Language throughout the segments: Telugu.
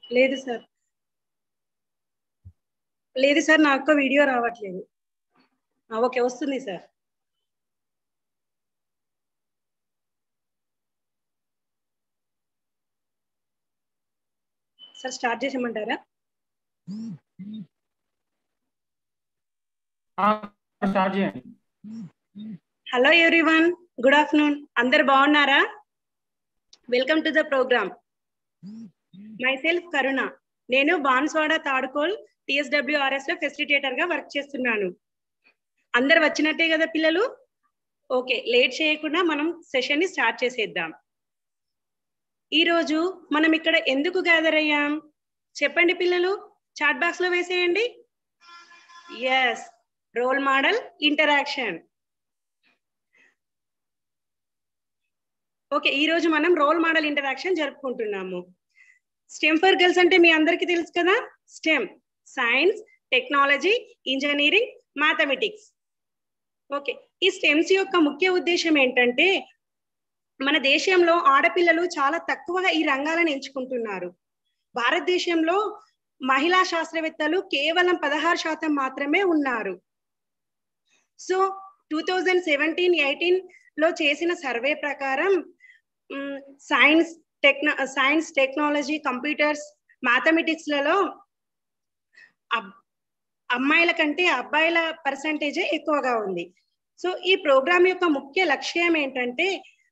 లేదు సార్ లేదు సార్ నాకు వీడియో రావట్లేదు ఆ, ఓకే వస్తుంది సార్ సార్ స్టార్ట్ చేసేయమంటారా స్టార్ట్ చేయండి హలో ఎవ్రీవన్ గుడ్ ఆఫ్టర్నూన్ అందరు బాగున్నారా welcome to the programme myself Karuna నేను బాన్స్వాడ తాడుకోల్ టిఎస్డబ్ల్యూఆర్ఎస్ లో ఫెసిలిటేటర్ గా వర్క్ చేస్తున్నాను అందరు వచ్చినట్టే కదా పిల్లలు ఓకే లేట్ చేయకుండా మనం సెషన్ ని స్టార్ట్ చేసేద్దాం ఈ రోజు మనం ఇక్కడ ఎందుకు గ్యాదర్ అయ్యాం చెప్పండి పిల్లలు చాట్ బాక్స్ లో వేసేయండి yes role model interaction okay ఈ రోజు మనం రోల్ మోడల్ ఇంటరాక్షన్ జరుపుకుంటున్నాము స్టెమ్ ఫర్ గర్ల్స్ అంటే మీ అందరికీ తెలుసు కదా STEM science technology engineering mathematics okay ఈ స్టెమ్స్ యొక్క ముఖ్య ఉద్దేశం ఏంటంటే మన దేశంలో ఆడపిల్లలు చాలా తక్కువగా ఈ రంగాలను ఎంచుకుంటున్నారు భారతదేశంలో మహిళా శాస్త్రవేత్తలు కేవలం పదహారు శాతం మాత్రమే ఉన్నారు so two thousand seventeen eighteen లో చేసిన సర్వే ప్రకారం సైన్స్ టెక్న సైన్స్ టెక్నాలజీ కంప్యూటర్స్ మ్యాథమెటిక్స్ లలో అమ్మాయిల కంటే అబ్బాయిల పర్సంటేజే ఎక్కువగా ఉంది సో ఈ ప్రోగ్రామ్ యొక్క ముఖ్య లక్ష్యం ఏంటంటే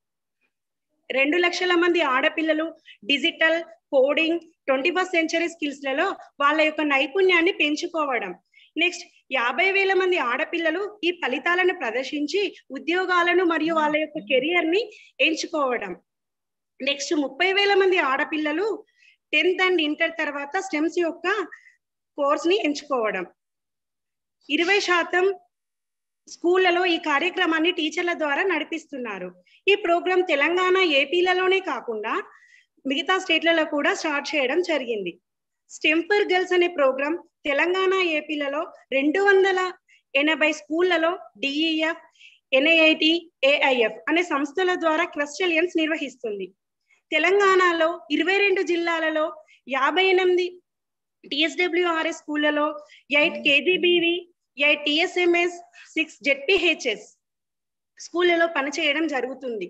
రెండు లక్షల మంది ఆడపిల్లలు digital coding twenty first century skills లలో వాళ్ళ యొక్క నైపుణ్యాన్ని పెంచుకోవడం నెక్స్ట్ యాభై వేల మంది ఆడపిల్లలు ఈ ఫలితాలను ప్రదర్శించి ఉద్యోగాలను మరియు వాళ్ళ యొక్క కెరియర్ ని ఎంచుకోవడం నెక్స్ట్ ముప్పై వేల మంది ఆడపిల్లలు టెన్త్ అండ్ ఇంటర్ తర్వాత స్టెమ్స్ యొక్క కోర్స్ ని ఎంచుకోవడం ఇరవై శాతం స్కూళ్ళలో ఈ కార్యక్రమాన్ని టీచర్ల ద్వారా నడిపిస్తున్నారు ఈ ప్రోగ్రాం తెలంగాణ ఏపీలలోనే కాకుండా మిగతా స్టేట్లలో కూడా స్టార్ట్ చేయడం జరిగింది స్టెంపర్ గర్ల్స్ అనే ప్రోగ్రాం తెలంగాణ ఏపీలలో రెండు వందల ఎనభై స్కూళ్లలో డిఈఎఫ్ ఎన్ఐఐటి ఏఐఎఫ్ అనే సంస్థల ద్వారా క్వశ్చలియన్స్ నిర్వహిస్తుంది తెలంగాణలో ఇరవై రెండు జిల్లాలలో యాభై ఎనిమిది టిఎస్డబ్ల్యూఆర్ఎస్ స్కూళ్లలో eight KGBV eight TSMS six ZPHS స్కూళ్ళలో పనిచేయడం జరుగుతుంది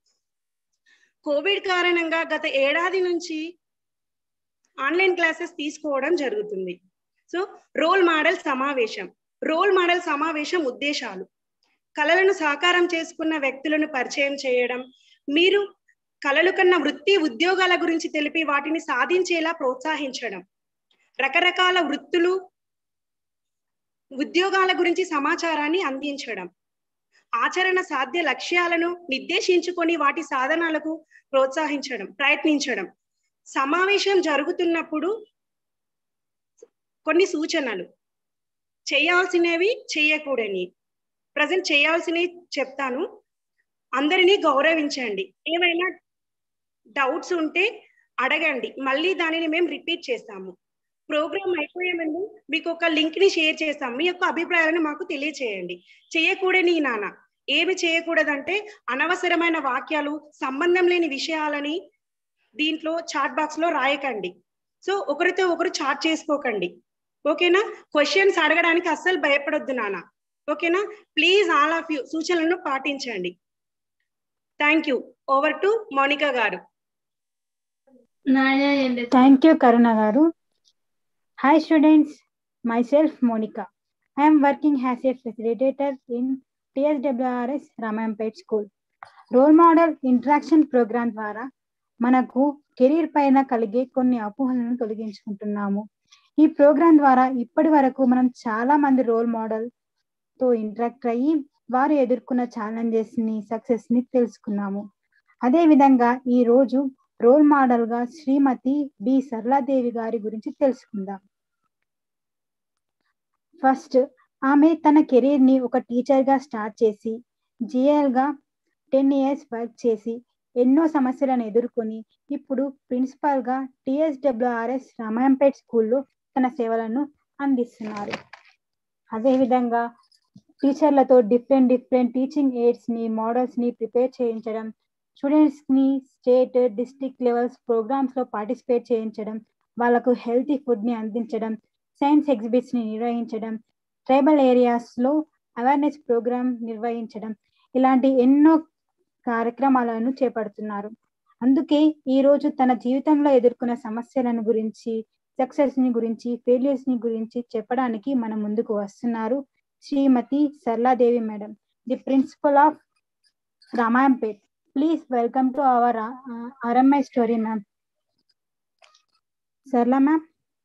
కోవిడ్ కారణంగా గత ఏడాది నుంచి ఆన్లైన్ క్లాసెస్ తీసుకోవడం జరుగుతుంది సో రోల్ మోడల్ సమావేశం రోల్ మోడల్ సమావేశం ఉద్దేశాలు కళలను సాకారం చేసుకున్న వ్యక్తులను పరిచయం చేయడం మీరు కళలు కన్నా వృత్తి ఉద్యోగాల గురించి తెలిపి వాటిని సాధించేలా ప్రోత్సహించడం రకరకాల వృత్తులు ఉద్యోగాల గురించి సమాచారాన్ని అందించడం ఆచరణ సాధ్య లక్ష్యాలను నిర్దేశించుకొని వాటి సాధనాలకు ప్రోత్సహించడం ప్రయత్నించడం సమావేశం జరుగుతున్నప్పుడు కొన్ని సూచనలు చేయాల్సినవి చేయకూడని ప్రజెంట్ చేయాల్సినవి చెప్తాను అందరినీ గౌరవించండి ఏమైనా డౌట్స్ ఉంటే అడగండి మళ్ళీ దానిని మేము రిపీట్ చేస్తాము ప్రోగ్రామ్ అయిపోయే ముందు మీకు ఒక లింక్ ని షేర్ చేస్తాం మీ యొక్క అభిప్రాయాలను మాకు తెలియచేయండి చేయకూడని నాన్న ఏమి చేయకూడదంటే అనవసరమైన వాక్యాలు సంబంధం లేని విషయాలని దీంట్లో చాట్ బాక్స్ లో రాయకండి సో ఒకరితో ఒకరు చాట్ చేసుకోకండి ఓకేనా క్వశ్చన్స్ అడగడానికి అస్సలు భయపడొద్దు నాన్న ఓకేనా ప్లీజ్ ఆల్ ఆఫ్ యూ సూచనలను పాటించండి thank you over to Monika గారు Thank you, Karuna Garu. Hi, students. Myself, Monica. I am working as a facilitator in TSWRS Ramayampet School. Role model interaction programme ద్వారా మనకు కెరీర్ పైన కలిగే కొన్ని అపోహలను తొలగించుకుంటున్నాము ఈ ప్రోగ్రాం ద్వారా ఇప్పటి వరకు మనం చాలా మంది రోల్ మోడల్ తో ఇంటరాక్ట్ అయ్యి వారు ఎదుర్కొన్న ఛాలెంజెస్ ని సక్సెస్ ని తెలుసుకున్నాము అదే విధంగా ఈ రోజు రోల్ మోడల్ గా శ్రీమతి బి సరళాదేవి గారి గురించి తెలుసుకుందాం ఫస్ట్ ఆమె తన కెరీర్ ని ఒక టీచర్ గా స్టార్ట్ చేసి జిఎల్ గా టెన్ ఇయర్స్ వర్క్ చేసి ఎన్నో సమస్యలను ఎదుర్కొని ఇప్పుడు ప్రిన్సిపాల్ గా టిఎస్డబ్ల్యూఆర్ఎస్ రామాయంపేట్ స్కూల్లో తన సేవలను అందిస్తున్నారు అదేవిధంగా టీచర్లతో డిఫరెంట్ డిఫరెంట్ టీచింగ్ ఎయిడ్స్ ని మోడల్స్ ని ప్రిపేర్ చేయించడం స్టూడెంట్స్ ని స్టేట్ డిస్ట్రిక్ట్ లెవెల్స్ ప్రోగ్రామ్స్ లో పార్టిసిపేట్ చేయించడం వాళ్ళకు హెల్తీ ఫుడ్ని అందించడం సైన్స్ ఎగ్జిబిట్స్ని నిర్వహించడం ట్రైబల్ ఏరియాస్లో అవేర్నెస్ ప్రోగ్రామ్ నిర్వహించడం ఇలాంటి ఎన్నో కార్యక్రమాలను చేపడుతున్నారు అందుకే ఈ రోజు తన జీవితంలో ఎదుర్కొన్న సమస్యలను గురించి సక్సెస్ ని గురించి ఫెయిల్యూర్స్ ని గురించి చెప్పడానికి మన ముందుకు వస్తున్నారు Shrimati Saraladevi madam the principal of Ramayampet please welcome to our RMI story ma'am Sarla ma'am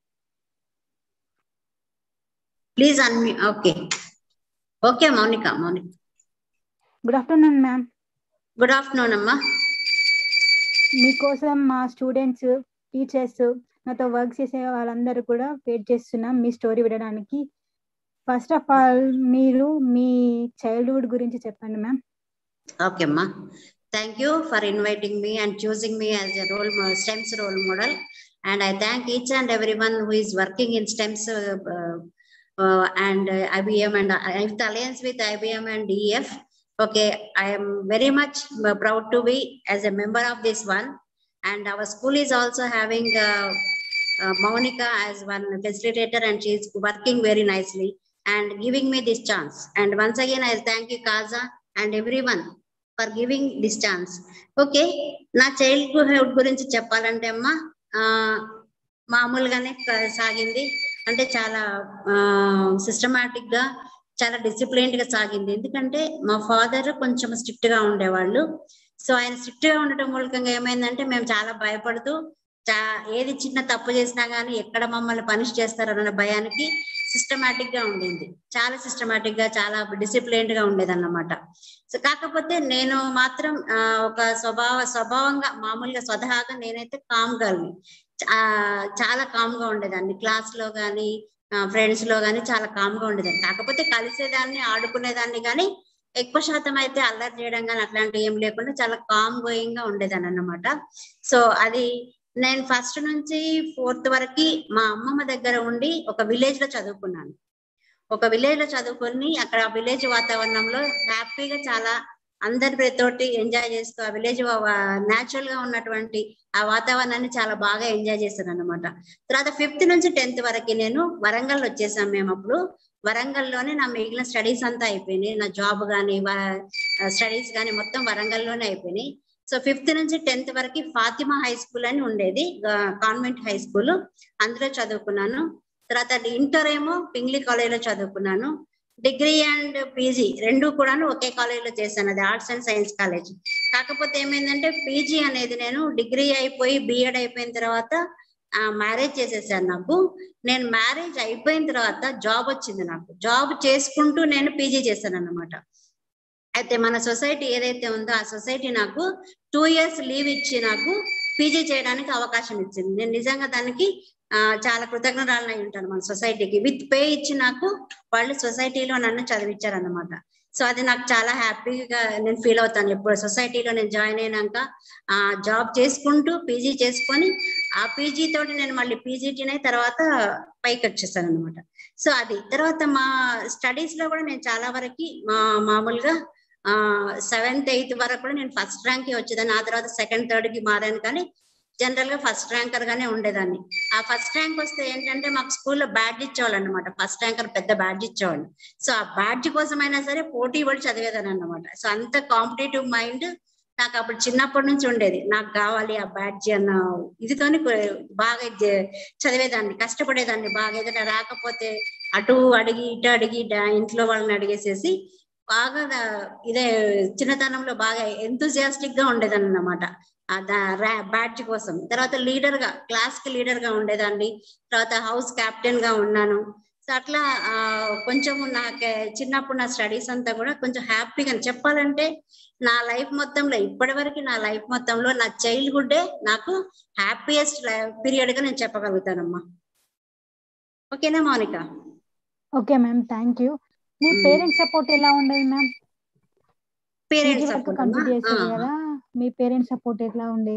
please unmute okay okay Mounika Mounika good afternoon ma'am good afternoon అమ్మా మీకోసం మా స్టూడెంట్స్ టీచర్స్ నాతో వర్క్ చేసే వాళ్ళందరూ కూడా వెయిట్ చేస్తున్నాం మీ స్టోరీ వినడానికి ఫస్ట్ ఆఫ్ ఆల్ మీరు మీ చైల్డ్హుడ్ గురించి చెప్పండి మ్యామ్ ఓకే అమ్మా thank you for inviting me and choosing me as a role STEMs role model and I thank each and every one who is working in STEMs and IBM and with alliance with IBM and DF okay i am very much proud to be as a member of this one and our school is also having uh, uh, monica as one facilitator and she is working very nicely and giving me this chance and once again i thank you kaza and everyone for giving this chance okay నా చైల్డ్హుడ్ గురించి చెప్పాలంటే అమ్మా మామూలుగానే సాగింది అంటే చాలా సిస్టమాటిక్ గా చాలా డిసిప్లైన్డ్ గా సాగింది ఎందుకంటే మా ఫాదర్ కొంచెం స్ట్రిక్ట్ గా ఉండేవాళ్ళు సో ఆయన స్ట్రిక్ట్ గా ఉండటం మూలకంగా ఏమైందంటే మేము చాలా భయపడుతూ చా ఏది చిన్న తప్పు చేసినా గానీ ఎక్కడ మమ్మల్ని పనిష్ చేస్తారన్న భయానికి సిస్టమాటిక్ గా ఉండింది చాలా సిస్టమాటిక్ గా చాలా డిసిప్లైన్డ్ గా ఉండేది అన్నమాట సో కాకపోతే నేను మాత్రం ఒక స్వభావ స్వభావంగా మామూలుగా స్వతహాగా నేనైతే కామ్ గర్ల్ని చాలా కామ్ గా ఉండేదాన్ని క్లాస్ లో గానీ ఫ్రెండ్స్ లో గానీ చాలా కామ్ గా ఉండేదాన్ని కాకపోతే కలిసేదాన్ని ఆడుకునేదాన్ని కానీ ఎక్కువ శాతం అయితే అల్లరి చేయడం కానీ అట్లాంటివి ఏం లేకుండా చాలా కామ్ గోయింగ్ గా ఉండేదాన్ని అన్నమాట సో అది నేను ఫస్ట్ నుంచి ఫోర్త్ వరకు మా అమ్మమ్మ దగ్గర ఉండి ఒక విలేజ్ లో చదువుకున్నాను ఒక విలేజ్ లో చదువుకొని అక్కడ ఆ విలేజ్ వాతావరణంలో హ్యాపీగా చాలా అందరి తోటి ఎంజాయ్ చేస్తూ ఆ విలేజ్ న్యాచురల్ గా ఉన్నటువంటి ఆ వాతావరణాన్ని చాలా బాగా ఎంజాయ్ చేశాను అనమాట తర్వాత ఫిఫ్త్ నుంచి టెన్త్ వరకు నేను వరంగల్ వచ్చేసాం మేము అప్పుడు వరంగల్లోనే నా మిగిలిన స్టడీస్ అంతా అయిపోయినాయి నా జాబ్ కానీ స్టడీస్ కానీ మొత్తం వరంగల్లోనే అయిపోయినాయి సో ఫిఫ్త్ నుంచి టెన్త్ వరకు ఫాతిమా హై స్కూల్ అని ఉండేది కాన్వెంట్ హై స్కూల్ అందులో చదువుకున్నాను తర్వాత ఇంటర్ ఏమో పింగ్లీ కాలేజ్ లో చదువుకున్నాను డిగ్రీ అండ్ పీజీ రెండు కూడాను ఒకే కాలేజ్ లో చేశాను అది ఆర్ట్స్ అండ్ సైన్స్ కాలేజ్ కాకపోతే ఏమైందంటే పీజీ అనేది నేను డిగ్రీ అయిపోయి బిఎడ్ అయిపోయిన తర్వాత మ్యారేజ్ చేసేసాను నాకు నేను మ్యారేజ్ అయిపోయిన తర్వాత జాబ్ వచ్చింది నాకు జాబ్ చేసుకుంటూ నేను పీజీ చేశాను అనమాట అయితే మన సొసైటీ ఏదైతే ఉందో ఆ సొసైటీ నాకు టూ ఇయర్స్ లీవ్ ఇచ్చి నాకు పీజీ చేయడానికి అవకాశం ఇచ్చింది నేను నిజంగా దానికి చాలా కృతజ్ఞతలు ఉంటాను మన సొసైటీకి విత్ పే ఇచ్చి నాకు వాళ్ళు సొసైటీలో నన్ను చదివించారనమాట సో అది నాకు చాలా హ్యాపీగా నేను ఫీల్ అవుతాను ఇప్పుడు సొసైటీలో నేను జాయిన్ అయినాక ఆ జాబ్ చేసుకుంటూ పీజీ చేసుకొని ఆ పీజీ తోటి నేను మళ్ళీ పీజీటీనే తర్వాత పైకి వచ్చేసాను అనమాట సో అది తర్వాత మా స్టడీస్ లో కూడా నేను చాలా వరకు మా మామూలుగా ఆ సెవెంత్ ఎయిత్ వరకు కూడా నేను ఫస్ట్ ర్యాంక్ కి వచ్చేదాన్ని ఆ తర్వాత సెకండ్ థర్డ్ కి మారాను కానీ జనరల్ గా ఫస్ట్ ర్యాంకర్ గానే ఉండేదాన్ని ఆ ఫస్ట్ ర్యాంక్ వస్తే ఏంటంటే మాకు స్కూల్లో బ్యాడ్జ్ ఇచ్చేవాళ్ళు అనమాట ఫస్ట్ ర్యాంకర్ పెద్ద బ్యాడ్జ్ ఇచ్చేవాళ్ళు సో ఆ బ్యాడ్జ్ కోసమైనా సరే పోటీ పడి చదివేదాన్ని అనమాట సో అంత కాంపిటేటివ్ మైండ్ నాకు అప్పుడు చిన్నప్పటి నుంచి ఉండేది నాకు కావాలి ఆ బ్యాడ్జ్ అన్న ఇదితోని బాగా చదివేదాన్ని కష్టపడేదాన్ని బాగా ఏదైనా రాకపోతే అటు అడిగి ఇటు అడిగి ఇంట్లో వాళ్ళని అడిగేసేసి బాగా ఇదే చిన్నతనంలో బాగా ఎంతూజియాస్టిక్ గా ఉండేదాన్ని అనమాట బ్యాడ్జ్ కోసం తర్వాత లీడర్ గా క్లాస్ కి లీడర్ గా ఉండేదాన్ని తర్వాత హౌస్ కెప్టెన్ గా ఉన్నాను సో అట్లా కొంచెం నాకు చిన్నప్పుడు నా స్టడీస్ అంతా కూడా కొంచెం హ్యాపీగా చెప్పాలంటే నా లైఫ్ మొత్తంలో ఇప్పటి వరకు నా లైఫ్ మొత్తంలో నా చైల్డ్హుడ్ నాకు హ్యాపీయెస్ట్ పీరియడ్ గా నేను చెప్పగలుగుతానమ్మా ఓకేనా Mounika okay ma'am thank you మీ పేరెంట్స్ సపోర్ట్ ఎలా ఉండేది మ్యామ్ పేరెంట్స్ కంప్లీట్ చేశారు కదా మీ పేరెంట్స్ సపోర్ట్ ఎట్లా ఉండే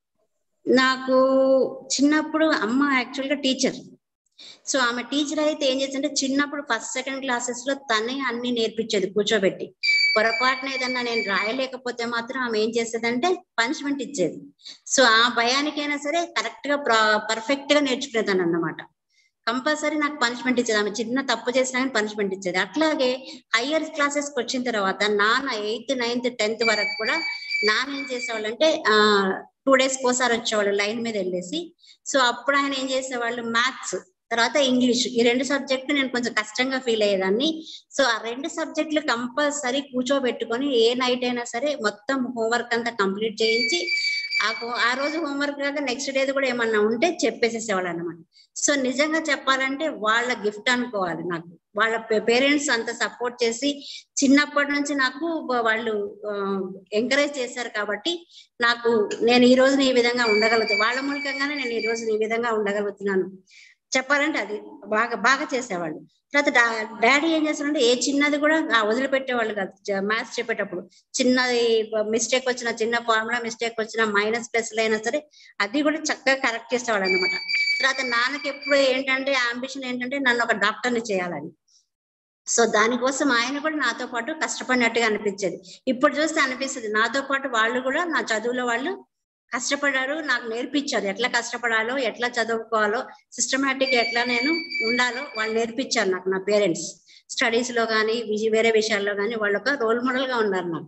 నాకు చిన్నప్పుడు అమ్మ యాక్చువల్ గా టీచర్ సో ఆమె టీచర్ అయితే ఏం చేసిందంటే చిన్నప్పుడు ఫస్ట్ సెకండ్ క్లాసెస్ లో తనే అన్ని నేర్పించేది కూర్చోబెట్టి పొరపాటున ఏదన్నా నేను రాయలేకపోతే మాత్రం ఆమె ఏం చేసేదంటే పనిష్మెంట్ ఇచ్చేది సో ఆ భయానికైనా సరే కరెక్ట్ గా పర్ఫెక్ట్ గా నేర్చుకునేదాన్ని అన్నమాట కంపల్సరీ నాకు పనిష్మెంట్ ఇచ్చేది ఆమె చిన్న తప్పు చేసినా కానీ పనిష్మెంట్ ఇచ్చేది అట్లాగే హయ్యర్ క్లాసెస్ కి వచ్చిన తర్వాత నాన్న ఎయిత్ నైన్త్ టెన్త్ వరకు కూడా నాన్న ఏం చేసేవాళ్ళు అంటే ఆ టూ డేస్ కోసారి వచ్చేవాళ్ళు లైన్ మీద వెళ్ళేసి సో అప్పుడు ఆయన ఏం చేసేవాళ్ళు మ్యాథ్స్ తర్వాత ఇంగ్లీష్ ఈ రెండు సబ్జెక్టు నేను కొంచెం కష్టంగా ఫీల్ అయ్యేదాన్ని సో ఆ రెండు సబ్జెక్టులు కంపల్సరీ కూర్చోబెట్టుకొని ఏ నైట్ అయినా సరే మొత్తం హోంవర్క్ అంతా కంప్లీట్ చేయించి ఆ హో- ఆ రోజు హోంవర్క్ కాక నెక్స్ట్ డే కూడా ఏమన్నా ఉంటే చెప్పేసేసేవాళ్ళు అనమాట సో నిజంగా చెప్పాలంటే వాళ్ళ గిఫ్ట్ అనుకోవాలి నాకు వాళ్ళ పేరెంట్స్ అంత సపోర్ట్ చేసి చిన్నప్పటి నుంచి నాకు వా- వాళ్ళు ఎంకరేజ్ చేశారు కాబట్టి నాకు నేను ఈ రోజున ఈ విధంగా ఉండగలుగుతాను వాళ్ళ మూలికంగానే నేను ఈ రోజు ఈ విధంగా ఉండగలుగుతున్నాను చెప్పాలంటే అది బాగా బాగా చేసేవాళ్ళు తర్వాత డా- డాడీ ఏం చేస్తారంటే ఏ చిన్నది కూడా ఆ వదిలిపెట్టేవాళ్ళు కాదు మ్యాథ్స్ చెప్పేటప్పుడు చిన్నది మిస్టేక్ వచ్చిన చిన్న ఫార్ములా మిస్టేక్ వచ్చిన మైనస్ ప్లస్ అయినా సరే అది కూడా చక్కగా కరెక్ట్ చేసేవాళ్ళు అనమాట తర్వాత నాన్నకి ఎప్పుడు ఏంటంటే అంబిషన్ ఏంటంటే నన్ను ఒక డాక్టర్ని చేయాలని సో దానికోసం ఆయన కూడా నాతో పాటు కష్టపడినట్టుగా అనిపించేది ఇప్పుడు చూస్తే అనిపిస్తుంది నాతో పాటు వాళ్ళు కూడా నా చదువులో వాళ్ళు కష్టపడారు నాకు నేర్పించారు ఎట్లా కష్టపడాలో ఎట్లా చదువుకోవాలో సిస్టమేటిక్ ఎట్లా నేను ఉండాలో వాళ్ళు నేర్పించారు నాకు నా పేరెంట్స్ స్టడీస్ లో కానీ వేరే విషయాల్లో కానీ వాళ్ళు ఒక రోల్ మోడల్ గా ఉన్నారు నాకు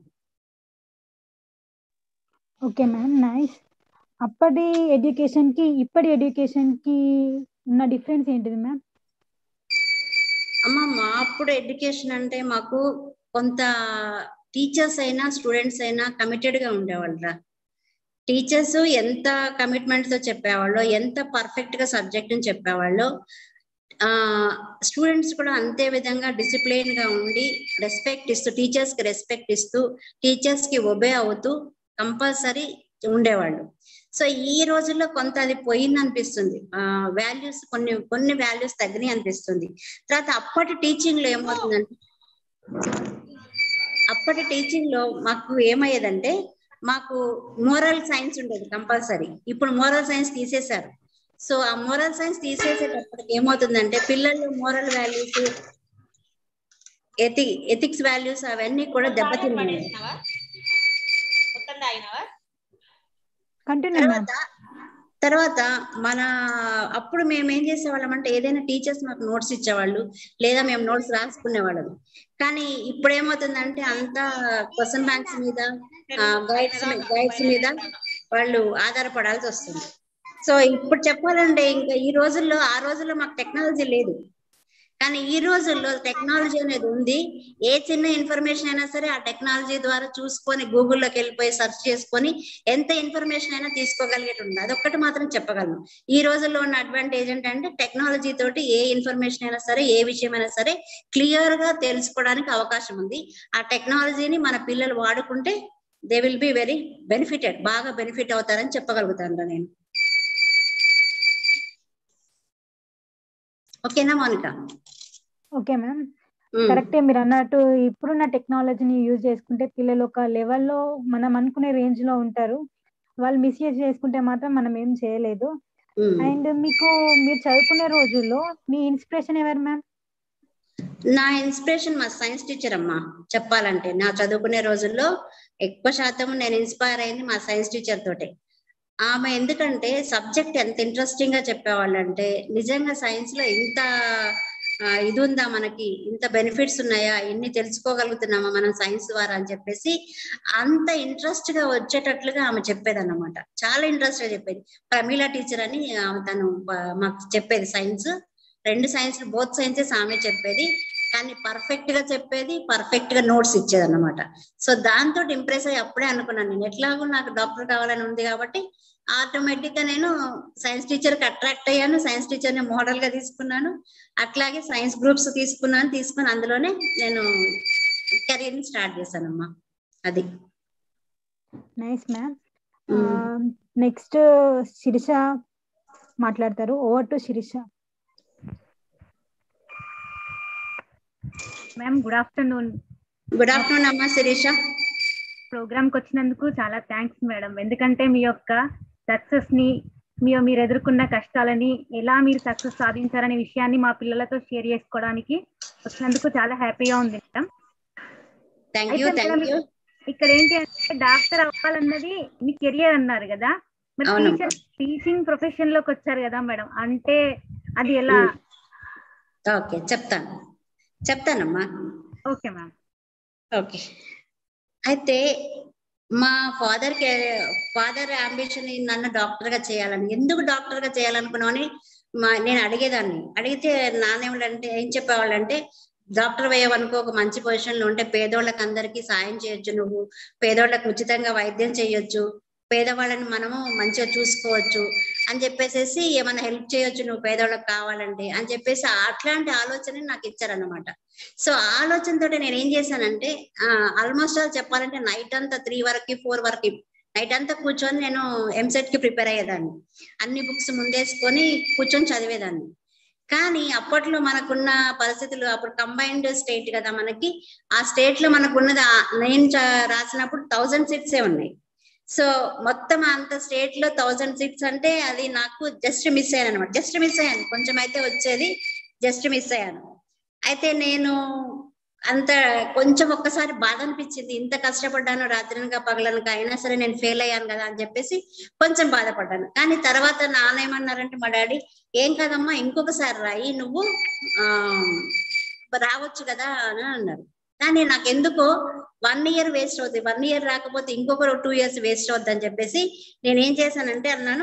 ఓకే మ్యామ్ నైస్ అప్పటి ఎడ్యుకేషన్ కి ఇప్పటి ఎడ్యుకేషన్ కి ఉన్న డిఫరెన్స్ ఏంటిది మ్యామ్ అమ్మ మా అప్పుడు ఎడ్యుకేషన్ అంటే మాకు కొంత టీచర్స్ అయినా స్టూడెంట్స్ అయినా కమిటెడ్ గా ఉండేవాళ్ళరా టీచర్స్ ఎంత కమిట్మెంట్ తో చెప్పేవాళ్ళు ఎంత పర్ఫెక్ట్ గా సబ్జెక్ట్ ని చెప్పేవాళ్ళు ఆ స్టూడెంట్స్ కూడా అంతే విధంగా డిసిప్లైన్ గా ఉండి రెస్పెక్ట్ ఇస్తూ టీచర్స్ కి రెస్పెక్ట్ ఇస్తూ టీచర్స్ కి ఒబే అవుతూ కంపల్సరీ ఉండేవాళ్ళు సో ఈ రోజుల్లో కొంత అది పోయింది అనిపిస్తుంది ఆ వాల్యూస్ కొన్ని కొన్ని వాల్యూస్ తగ్గినాయి అనిపిస్తుంది తర్వాత అప్పటి టీచింగ్ లో ఏమవుతుందంటే అప్పటి టీచింగ్ లో మాకు ఏమయ్యేదంటే మాకు మోరల్ సైన్స్ ఉండేది కంపల్సరీ ఇప్పుడు మోరల్ సైన్స్ తీసేశారు సో ఆ మోరల్ సైన్స్ తీసేసేటప్పటికి ఏమవుతుందంటే పిల్లల్లో మోరల్ వాల్యూస్ ఎథి ఎథిక్స్ వాల్యూస్ అవన్నీ కూడా దెబ్బతిన్నాయి మొత్తం తాగినావా కంటిన్యూ మ్యామ్ తర్వాత తర్వాత మన అప్పుడు మేము ఏం చేసేవాళ్ళం అంటే ఏదైనా టీచర్స్ మాకు నోట్స్ ఇచ్చేవాళ్ళు లేదా మేము నోట్స్ రాసుకునేవాళ్ళం కానీ ఇప్పుడు ఏమవుతుందంటే అంతా క్వశ్చన్ బ్యాంక్స్ మీద గైడ్స్ గైడ్స్ మీద వాళ్ళు ఆధారపడాల్సి వస్తుంది సో ఇప్పుడు చెప్పాలంటే ఇంకా ఈ రోజుల్లో ఆ రోజుల్లో మాకు టెక్నాలజీ లేదు కానీ ఈ రోజుల్లో టెక్నాలజీ అనేది ఉంది ఏ చిన్న ఇన్ఫర్మేషన్ అయినా సరే ఆ టెక్నాలజీ ద్వారా చూసుకొని గూగుల్లోకి వెళ్ళిపోయి సెర్చ్ చేసుకొని ఎంత ఇన్ఫర్మేషన్ అయినా తీసుకోగలిగేది ఉంది అదొక్కటి మాత్రం చెప్పగలను ఈ రోజుల్లో ఉన్న అడ్వాంటేజ్ ఏంటంటే టెక్నాలజీ తోటి ఏ ఇన్ఫర్మేషన్ అయినా సరే ఏ విషయం అయినా సరే క్లియర్ గా తెలుసుకోవడానికి అవకాశం ఉంది ఆ టెక్నాలజీని మన పిల్లలు వాడుకుంటే they will be very benefited బాగా బెనిఫిట్ అవుతారని చెప్పగలుగుతాను నేను ఓకేనా మౌనిక ఓకే మ్యామ్ ఉమ్, కరెక్టే మీరు అన్నట్టు ఇప్పుడున్న టెక్నాలజీని యూజ్ చేసుకుంటే పిల్లలు ఒక లెవెల్లో మనం అనుకునే రేంజ్ లో ఉంటారు వాళ్ళు మిస్యూజ్ చేసుకుంటే మాత్రం మనం ఏం చేయలేదు ఉమ్. అండ్ మీకు మీరు చదువుకునే రోజుల్లో మీ ఇన్స్పిరేషన్ ఎవరు మ్యామ్ నా ఇన్స్పిరేషన్ మా సైన్స్ టీచర్ అమ్మా చెప్పాలంటే నా చదువుకునే రోజుల్లో ఎక్కువ శాతం నేను ఇన్స్పైర్ అయింది మా సైన్స్ టీచర్ తోటే ఆమె ఎందుకంటే సబ్జెక్ట్ ఎంత ఇంట్రెస్టింగ్ గా చెప్పేవాళ్ళు అంటే నిజంగా సైన్స్ లో ఇంత ఆ, ఇది ఉందా మనకి ఇంత బెనిఫిట్స్ ఉన్నాయా ఇన్ని తెలుసుకోగలుగుతున్నామా మనం సైన్స్ ద్వారా అని చెప్పేసి అంత ఇంట్రెస్ట్ గా వచ్చేటట్లుగా ఆమె చెప్పేది అన్నమాట చాలా ఇంట్రెస్ట్ గా చెప్పేది ప్రమీల టీచర్ అని ఆ, తను ఆ, మాకు చెప్పేది సైన్స్ రెండు సైన్స్ బోత్ సైన్సెస్ ఆమె చెప్పేది కానీ పర్ఫెక్ట్ గా చెప్పేది పర్ఫెక్ట్ గా నోట్స్ ఇచ్చేది అనమాట సో దాంతో ఇంప్రెస్ అయ్యి అప్పుడే అనుకున్నాను నేను ఎట్లాగో నాకు డాక్టర్ కావాలని ఉంది కాబట్టి ఆటోమేటిక్ గా నేను సైన్స్ టీచర్ కి అట్రాక్ట్ అయ్యాను సైన్స్ టీచర్ ని మోడల్ గా తీసుకున్నాను అట్లాగే సైన్స్ గ్రూప్స్ తీసుకున్నాను తీసుకుని అందులోనే నేను కెరీర్ ని స్టార్ట్ చేశానమ్మా అది nice ma'am Mm. Next Sirisha మాట్లాడతారు over to Sirisha ma'am good afternoon good afternoon అమ్మా శిరీష ప్రోగ్రామ్కి వచ్చినందుకు చాలా థ్యాంక్స్ మేడం ఎందుకంటే మీ యొక్క సక్సెస్ ని మీ మీరు ఎదుర్కొన్న కష్టాలని ఎలా మీరు సక్సెస్ సాధించారనే విషయాన్ని మా పిల్లలతో షేర్ చేసుకోవడానికి వచ్చినందుకు చాలా హ్యాపీగా ఉంది మేడం థ్యాంక్ యూ అయితే థ్యాంక్ మేడం యూ ఇక్కడ ఏంటి అంటే డాక్టర్ అవ్వాలన్నది మీ కెరియర్ అన్నారు కదా మరి అవును. టీచర్ టీచింగ్ ప్రొఫెషన్ లోకి వచ్చారు కదా మేడం అంటే అది ఎలా ఓకే చెప్తాను చెప్తానమ్మా ఓకే మ్యామ్ ఓకే అయితే మా ఫాదర్ కి ఫాదర్ అంబిషన్ నన్ను డాక్టర్ గా చేయాలని ఎందుకు డాక్టర్ గా చేయాలనుకున్నామని మా నేను అడిగేదాన్ని అడిగితే నానేమిటంటే ఏం చెప్పేవాళ్ళంటే డాక్టర్ అయ్యావనుకో ఒక మంచి పొజిషన్ లో ఉంటే పేదోళ్ళకి అందరికీ సాయం చేయొచ్చు నువ్వు పేదోళ్ళకి ఉచితంగా వైద్యం చేయొచ్చు పేదవాళ్ళని మనము మంచిగా చూసుకోవచ్చు అని చెప్పేసేసి ఏమైనా హెల్ప్ చేయొచ్చు నువ్వు పేదోళ్ళకి కావాలంటే అని చెప్పేసి అట్లాంటి ఆలోచన నాకు ఇచ్చారన్నమాట సో ఆ ఆలోచనతో నేను ఏం చేశానంటే ఆల్మోస్ట్ ఆల్ చెప్పాలంటే నైట్ అంతా త్రీ వరకు ఫోర్ వరకు నైట్ అంతా కూర్చొని నేను ఎంసెట్ కి ప్రిపేర్ అయ్యేదాన్ని అన్ని బుక్స్ ముందేసుకొని కూర్చొని చదివేదాన్ని కానీ అప్పట్లో మనకున్న పరిస్థితులు అప్పుడు కంబైన్డ్ స్టేట్ కదా మనకి ఆ స్టేట్ లో మనకున్నది ఆ- నేను చ- రాసినప్పుడు థౌజండ్ సీట్స్ ఏ ఉన్నాయి సో మొత్తం అంత స్టేట్ లో థౌజండ్ సీట్స్ అంటే అది నాకు జస్ట్ మిస్ అయ్యాను అనమాట జస్ట్ మిస్ అయ్యాను కొంచెం అయితే వచ్చేది జస్ట్ మిస్ అయ్యాను అయితే నేను అంత కొంచెం ఒక్కసారి బాధ అనిపించింది ఇంత కష్టపడ్డాను రాత్రినక పగలనక అయినా సరే నేను ఫెయిల్ అయ్యాను కదా అని చెప్పేసి కొంచెం బాధపడ్డాను కానీ తర్వాత నాన్న ఏమన్నారంటే మా డాడీ ఏం కాదమ్మా ఇంకొకసారి రాయి నువ్వు ఆ రావచ్చు కదా అని అన్నారు కానీ నాకు ఎందుకో వన్ ఇయర్ వేస్ట్ అవుతుంది వన్ ఇయర్ రాకపోతే ఇంకొక టూ ఇయర్స్ వేస్ట్ అవుద్ది అని చెప్పేసి నేను ఏం చేశానంటే అన్నాను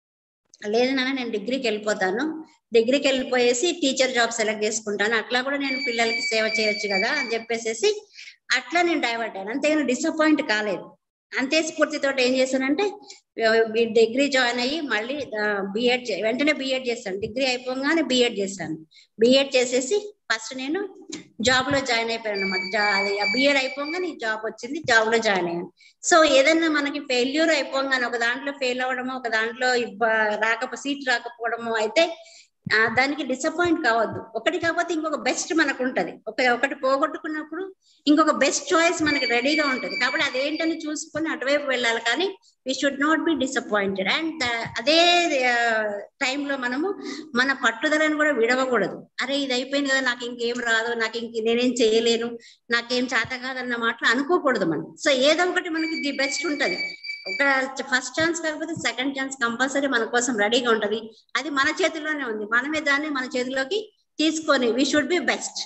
లేదు నాన్న నేను డిగ్రీకి వెళ్ళిపోతాను డిగ్రీకి వెళ్ళిపోయేసి టీచర్ జాబ్ సెలెక్ట్ చేసుకుంటాను అట్లా కూడా నేను పిల్లలకి సేవ చేయొచ్చు కదా అని చెప్పేసి అట్లా నేను డైవర్ట్ అయ్యాను అంతేగాని డిసప్పాయింట్ కాలేదు అంతే స్ఫూర్తితో ఏం చేశానంటే డిగ్రీ జాయిన్ అయ్యి మళ్ళీ బిఎడ్ వెంటనే బిఎడ్ చేశాను డిగ్రీ అయిపోగానే బిఎడ్ చేశాను బిఎడ్ చేసేసి ఫస్ట్ నేను జాబ్ లో జాయిన్ అయిపోయాను అనమాట అది బిఎడ్ అయిపోగానే జాబ్ వచ్చింది జాబ్ లో జాయిన్ అయ్యాను సో ఏదన్నా మనకి ఫెయిల్యూర్ అయిపోగానే ఒక దాంట్లో ఫెయిల్ అవ్వడమో ఒక దాంట్లో ఇబ్బ- రాకపో సీట్ రాకపోవడమో అయితే ఆ, దానికి డిసప్పాయింట్ కావద్దు ఒకటి కాకపోతే ఇంకొక బెస్ట్ మనకు ఉంటది ఒక ఒకటి పోగొట్టుకున్నప్పుడు ఇంకొక బెస్ట్ చాయిస్ మనకి రెడీగా ఉంటది కాబట్టి అదేంటని చూసుకొని అటువైపు వెళ్ళాలి కానీ we should not be disappointed and అదే టైంలో మనము మన పట్టుదలను కూడా విడవకూడదు అరే ఇది అయిపోయింది కదా నాకు ఇంకేం రాదు నాకు ఇంక నేనేం చేయలేను నాకేం చేత కాదన్న మాటలు అనుకోకూడదు మనం సో ఏదో ఒకటి మనకి ది బెస్ట్ ఉంటది ఒక ఫస్ట్ ఛాన్స్ కాకపోతే సెకండ్ ఛాన్స్ కంపల్సరీ మన కోసం రెడీగా ఉంటది అది మన చేతిలోనే ఉంది మనమే దాన్ని మన చేతిలోకి తీసుకొని we should be best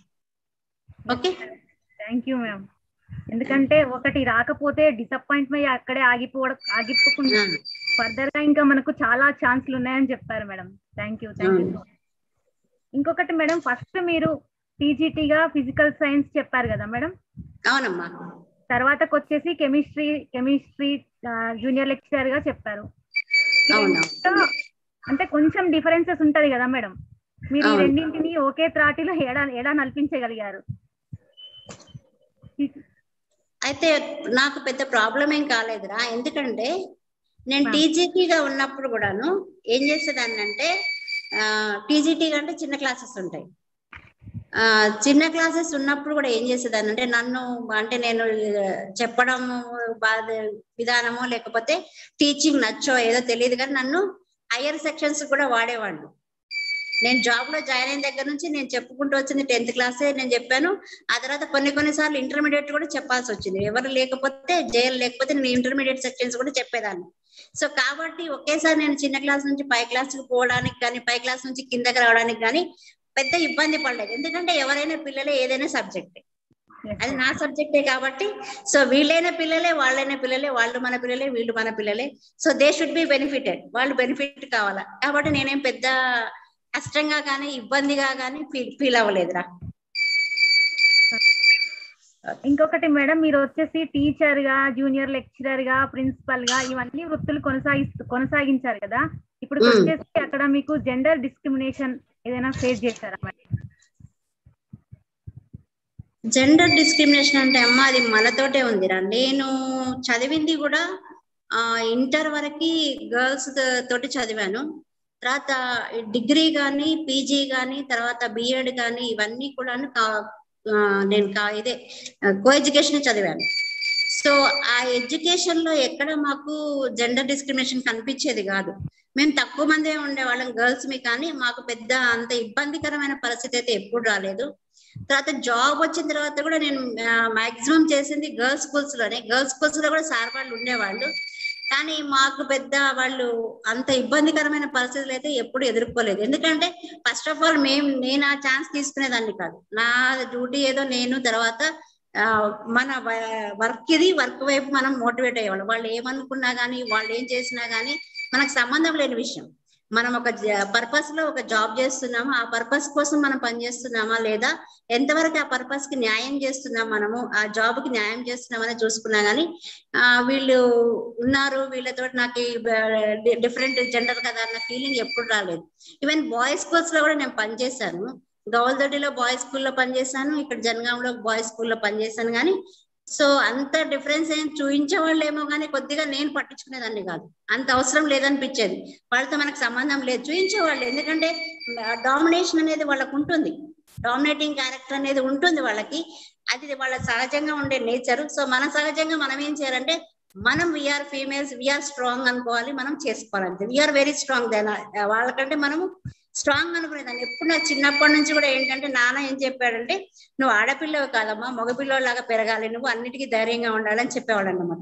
okay thank you ma'am ఎందుకంటే ఒకటి రాకపోతే డిసప్పాయింట్మెంట్ అక్కడే ఆగిపోవడం ఆగిపోకుండా ఫర్దర్ గా ఇంకా మనకు చాలా ఛాన్స్లు ఉన్నాయని చెప్పారు madam thank you thank you ఇంకొకటి మేడం ఫస్ట్ మీరు టీజీటీగా ఫిజికల్ సైన్స్ చెప్పారు కదా మేడం అవునమ్మా తర్వాతకు వచ్చేసి కెమిస్ట్రీ కెమిస్ట్రీ జూనియర్ లెక్చరర్ గా చెప్పారు ఈ అవునా. రెండిట్లో అంటే కొంచెం డిఫరెన్సెస్ ఉంటది కదా మేడం మీరు ఈ అవును. రెండింటిని ఒకే త్రాటిలో ఎడా ఎడా నల్పించగలిగారు అయితే నాకు పెద్ద ప్రాబ్లం ఏం కాలేదురా ఎందుకంటే నేను ఆ. టీజీటీగా ఉన్నప్పుడు కూడాను ఏం చేసేదాన్ని అంటే టీజీటీ అంటే చిన్న క్లాసెస్ ఉంటాయి ఆ చిన్న క్లాసెస్ ఉన్నప్పుడు కూడా ఏం చేసేదాన్ని అంటే నన్ను అంటే నేను ఆ, చెప్పడము బాధ విధానమో లేకపోతే టీచింగ్ నచ్చో ఏదో తెలియదు కానీ నన్ను హయ్యర్ సెక్షన్స్ కూడా వాడేవాళ్ళు నేను జాబ్ లో జాయిన్ అయిన దగ్గర నుంచి నేను చెప్పుకుంటూ వచ్చింది టెన్త్ క్లాసే నేను చెప్పాను ఆ తర్వాత కొన్ని కొన్ని సార్లు ఇంటర్మీడియట్ కూడా చెప్పాల్సి వచ్చింది ఎవరు లేకపోతే జైలు లేకపోతే నేను ఇంటర్మీడియట్ సెక్షన్స్ కూడా చెప్పేదాన్ని సో కాబట్టి ఒకేసారి నేను చిన్న క్లాస్ నుంచి పై క్లాస్ కి పోవడానికి కానీ పై క్లాస్ నుంచి కిందకి రావడానికి కానీ పెద్ద ఇబ్బంది పడలేదు ఎందుకంటే ఎవరైనా పిల్లలే ఏదైనా సబ్జెక్టే అది నా సబ్జెక్టే కాబట్టి సో వీళ్ళైన పిల్లలే వాళ్ళైన పిల్లలే వాళ్ళు మన పిల్లలే వీళ్ళు మన పిల్లలే so they should be benefited వాళ్ళు బెనిఫిట్ కావాలా కాబట్టి నేనేం పెద్ద కష్టంగా కానీ ఇబ్బందిగా కానీ ఫీల్ ఫీల్ అవ్వలేదురా ఇంకొకటి మేడం మీరు వచ్చేసి టీచర్ గా జూనియర్ లెక్చరర్ గా ప్రిన్సిపల్ గా ఇవన్నీ వృత్తులు కొనసాగిస్తూ కొనసాగించారు కదా ఇప్పుడు మ్మ్. వచ్చేసి అక్కడ మీకు జెండర్ డిస్క్రిమినేషన్ ఏదైనా ఫేస్ చేశారా మరి జెండర్ డిస్క్రిమినేషన్ అంటే అమ్మ అది మనతోటే ఉందిరా నేను చదివింది కూడా ఆ ఇంటర్ వరకు గర్ల్స్ తోటి చదివాను తర్వాత డిగ్రీ కానీ పీజీ కానీ తర్వాత బిఎడ్ కానీ ఇవన్నీ కూడా నేను కా- ఇదే కో ఎడ్యుకేషన్ చదివాను సో ఆ ఎడ్యుకేషన్ లో ఎక్కడ మాకు జెండర్ డిస్క్రిమినేషన్ కనిపించేది కాదు మేము తక్కువ మందే ఉండేవాళ్ళం గర్ల్స్ మీ కానీ మాకు పెద్ద అంత ఇబ్బందికరమైన పరిస్థితి అయితే ఎప్పుడు రాలేదు తర్వాత జాబ్ వచ్చిన తర్వాత కూడా నేను మాక్సిమం చేసింది గర్ల్స్ స్కూల్స్ లోనే గర్ల్స్ స్కూల్స్ లో కూడా సార్ వాళ్ళు ఉండేవాళ్ళు కానీ మాకు పెద్ద వాళ్ళు అంత ఇబ్బందికరమైన పరిస్థితులు అయితే ఎప్పుడు ఎదుర్కోలేదు ఎందుకంటే ఫస్ట్ ఆఫ్ ఆల్ మేము నేను ఆ ఛాన్స్ తీసుకునేదాన్ని కాదు నా డ్యూటీ ఏదో నేను తర్వాత ఆ, మన వర్క్ ఇది వర్క్ వైపు మనం మోటివేట్ అయ్యేవాళ్ళం వాళ్ళు ఏమనుకున్నా గానీ వాళ్ళు ఏం చేసినా గానీ మనకు సంబంధం లేని విషయం మనం ఒక పర్పస్ లో ఒక జాబ్ చేస్తున్నామా ఆ పర్పస్ కోసం మనం పనిచేస్తున్నామా లేదా ఎంతవరకు ఆ పర్పస్ కి న్యాయం చేస్తున్నాం మనము ఆ జాబ్ కి న్యాయం చేస్తున్నామని చూసుకున్నా గానీ ఆ వీళ్ళు ఉన్నారు వీళ్ళతో నాకు డిఫరెంట్ జెండర్ కదా అన్న ఫీలింగ్ ఎప్పుడు రాలేదు ఈవెన్ బాయ్స్ స్కూల్స్ లో కూడా నేను పనిచేశాను గౌల్దొడ్డిలో బాయ్స్ స్కూల్లో పనిచేశాను ఇక్కడ జనగాంలో బాయ్స్ స్కూల్లో పనిచేశాను కానీ సో అంత డిఫరెన్స్ ఏం చూపించే వాళ్ళు ఏమో కానీ కొద్దిగా నేను పట్టించుకునేదాన్ని కాదు అంత అవసరం లేదనిపించేది వాళ్ళతో మనకు సంబంధం లేదు చూపించేవాళ్ళు ఎందుకంటే డామినేషన్ అనేది వాళ్ళకు ఉంటుంది డామినేటింగ్ క్యారెక్టర్ అనేది ఉంటుంది వాళ్ళకి అది వాళ్ళ సహజంగా ఉండే నేచర్ సో మన సహజంగా మనం ఏం చేయాలంటే మనం వీఆర్ ఫీమేల్స్ వీఆర్ స్ట్రాంగ్ అనుకోవాలి మనం చేసుకోవాలంటే వీఆర్ వెరీ స్ట్రాంగ్ దెన్ వాళ్ళకంటే మనము స్ట్రాంగ్ అనుకునేదాన్ని ఎప్పుడు నాకు చిన్నప్పటి నుంచి కూడా ఏంటంటే నాన్న ఏం చెప్పాడంటే నువ్వు ఆడపిల్లవి కాదమ్మా మగపిల్లలాగా పెరగాలి నువ్వు అన్నిటికీ ధైర్యంగా ఉండాలని చెప్పేవాడు అన్నమాట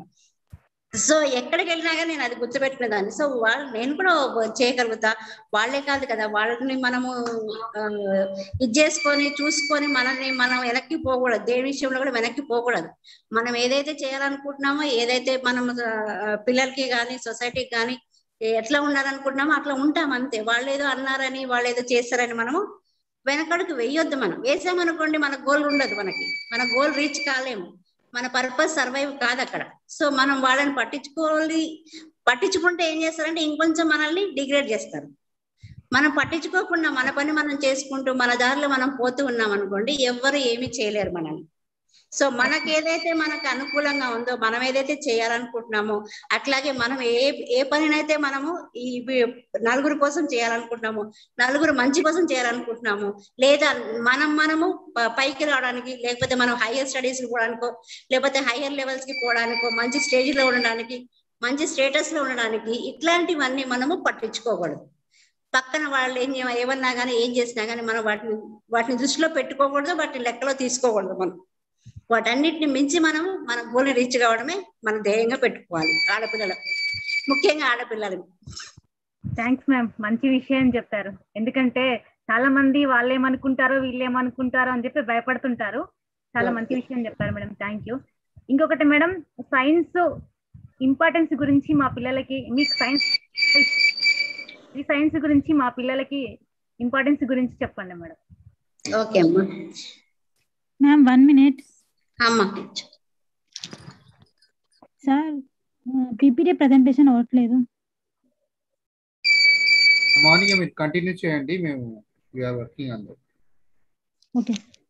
సో ఎక్కడికి వెళ్ళినా కానీ నేను అది గుర్తుపెట్టుకునేదాన్ని సో వాళ్ళు నేను కూడా చేయగలుగుతా వాళ్ళే కాదు కదా వాళ్ళని మనము ఆ, ఇది చేసుకొని చూసుకొని మనల్ని మనం వెనక్కి పోకూడదు దేని విషయంలో కూడా వెనక్కి పోకూడదు మనం ఏదైతే చేయాలనుకుంటున్నామో ఏదైతే మనం ఆ, పిల్లలకి కానీ సొసైటీకి కానీ ఎట్లా ఉండాలనుకుంటున్నామో అట్లా ఉంటాం అంతే వాళ్ళు ఏదో అన్నారని వాళ్ళు ఏదో చేస్తారని మనము వెనకడుగు వెయ్యొద్దు మనం వేసామనుకోండి మన గోల్ ఉండదు మనకి మన గోల్ రీచ్ కాలేము మన పర్పస్ సర్వైవ్ కాదు అక్కడ సో మనం వాళ్ళని పట్టించుకోవాలి పట్టించుకుంటే ఏం చేస్తారంటే ఇంకొంచెం మనల్ని డిగ్రేడ్ చేస్తారు మనం పట్టించుకోకుండా మన పని మనం చేసుకుంటూ మన దారిలో మనం పోతూ ఉన్నాం అనుకోండి ఎవ్వరు ఏమీ చేయలేరు మనల్ని సో మనకి ఏదైతే మనకు అనుకూలంగా ఉందో మనం ఏదైతే చేయాలనుకుంటున్నామో అట్లాగే మనం ఏ ఏ పనినైతే మనము ఈ వి- నలుగురు కోసం చేయాలనుకుంటున్నాము నలుగురు మంచి కోసం చేయాలనుకుంటున్నాము లేదా మనం మనము ప- పైకి రావడానికి లేకపోతే మనం హైయర్ స్టడీస్ పోవడానికో లేకపోతే హైయర్ లెవెల్స్ కి పోవడానికో మంచి స్టేజ్ లో ఉండడానికి మంచి స్టేటస్ లో ఉండడానికి ఇట్లాంటివన్నీ మనము పట్టించుకోకూడదు పక్కన వాళ్ళు ఏం చేయ- ఏమన్నా కానీ ఏం చేసినా కానీ మనం వాటిని వాటిని దృష్టిలో పెట్టుకోకూడదు వాటిని లెక్కలో తీసుకోకూడదు మనం వాటన్నిటిని మించి మనము మన గోల్ని రీచ్ కావడమే మనం ధ్యేయంగా పెట్టుకోవాలి ఆడపిల్లలు ముఖ్యంగా ఆడపిల్లలు థ్యాంక్స్ మ్యామ్ మంచి విషయం చెప్పారు ఎందుకంటే చాలా మంది వాళ్ళు ఏమనుకుంటారో వీళ్ళు ఏమనుకుంటారో అని చెప్పి భయపడుతుంటారు చాలా మంచి విషయం చెప్పారు మేడం థ్యాంక్ యూ ఇంకొకటి మేడం సైన్స్ ఇంపార్టెన్స్ గురించి మా పిల్లలకి మీకు సైన్స్ ఈ సైన్స్ గురించి మా పిల్లలకి ఇంపార్టెన్స్ గురించి చెప్పండి మేడం ఓకే అమ్మా మ్యామ్ వన్ మినిట్ అమ్మా సార్ పీపీటీ ప్రజెంటేషన్ అవ్వట్లేదు మార్నింగ్ మీరు కంటిన్యూ చేయండి మేము we are working on that okay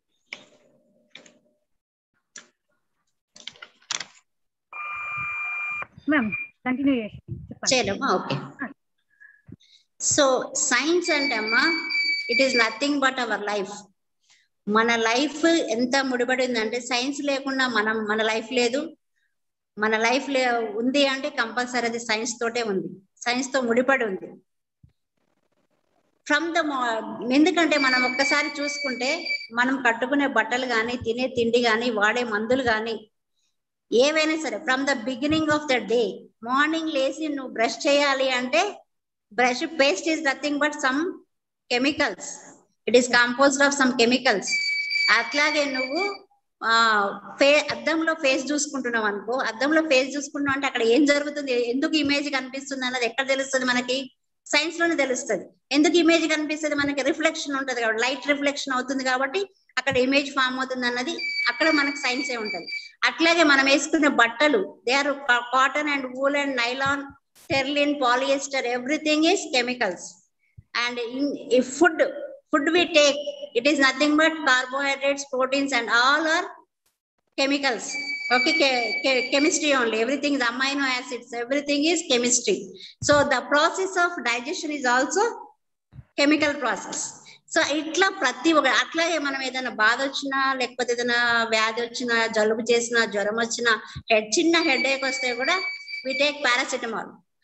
ma'am continue చేసి చెప్పండి చేయడమ్మా ఓకే సో సైన్స్ అంటే అమ్మా it is nothing but our life మన లైఫ్ ఎంత ముడిపడి ఉందంటే సైన్స్ లేకుండా మనం మన లైఫ్ లేదు మన లైఫ్ లే ఉంది అంటే కంపల్సరీ అది సైన్స్ తోటే ఉంది సైన్స్ తో ముడిపడి ఉంది ఫ్రమ్ ద ఎందుకంటే మనం ఒక్కసారి చూసుకుంటే మనం కట్టుకునే బట్టలు కానీ తినే తిండి కానీ వాడే మందులు కానీ ఏవైనా సరే from the beginning of the day morning లేచి నువ్వు బ్రష్ చేయాలి అంటే brush paste is nothing but some chemicals it is composed of some chemicals అట్లాగే నువ్వు ఆ ఫే అద్దంలో ఫేస్ చూసుకుంటున్నావు అనుకో అద్దంలో ఫేస్ చూసుకుంటున్నావు అంటే అక్కడ ఏం జరుగుతుంది ఎందుకు ఇమేజ్ కనిపిస్తుంది అన్నది ఎక్కడ తెలుస్తుంది మనకి సైన్స్ లోనే తెలుస్తుంది ఎందుకు ఇమేజ్ కనిపిస్తుంది మనకి రిఫ్లెక్షన్ ఉంటది కాబట్టి లైట్ రిఫ్లెక్షన్ అవుతుంది కాబట్టి అక్కడ ఇమేజ్ ఫామ్ అవుతుంది అన్నది అక్కడ మనకి సైన్స్ ఏ ఉంటది అట్లాగే మనం వేసుకునే బట్టలు they are cotton and wool and nylon terylene polyester everything is chemicals and in food food we take it is nothing but carbohydrates proteins and all are chemicals okay che- che- chemistry only everything is amino acids everything is chemistry so the process of digestion is also chemical process so ఇట్లా ప్రతి ఒక్క అట్లాగే మనం ఏదైనా బాధ వచ్చినా లేకపోతే ఏదైనా వ్యాధి వచ్చినా జలుబు చేసినా జ్వరం వచ్చినా హెడ్ చిన్న హెడ్ ఏక్ వస్తే కూడా వి టేక్ పారాసిటమాల్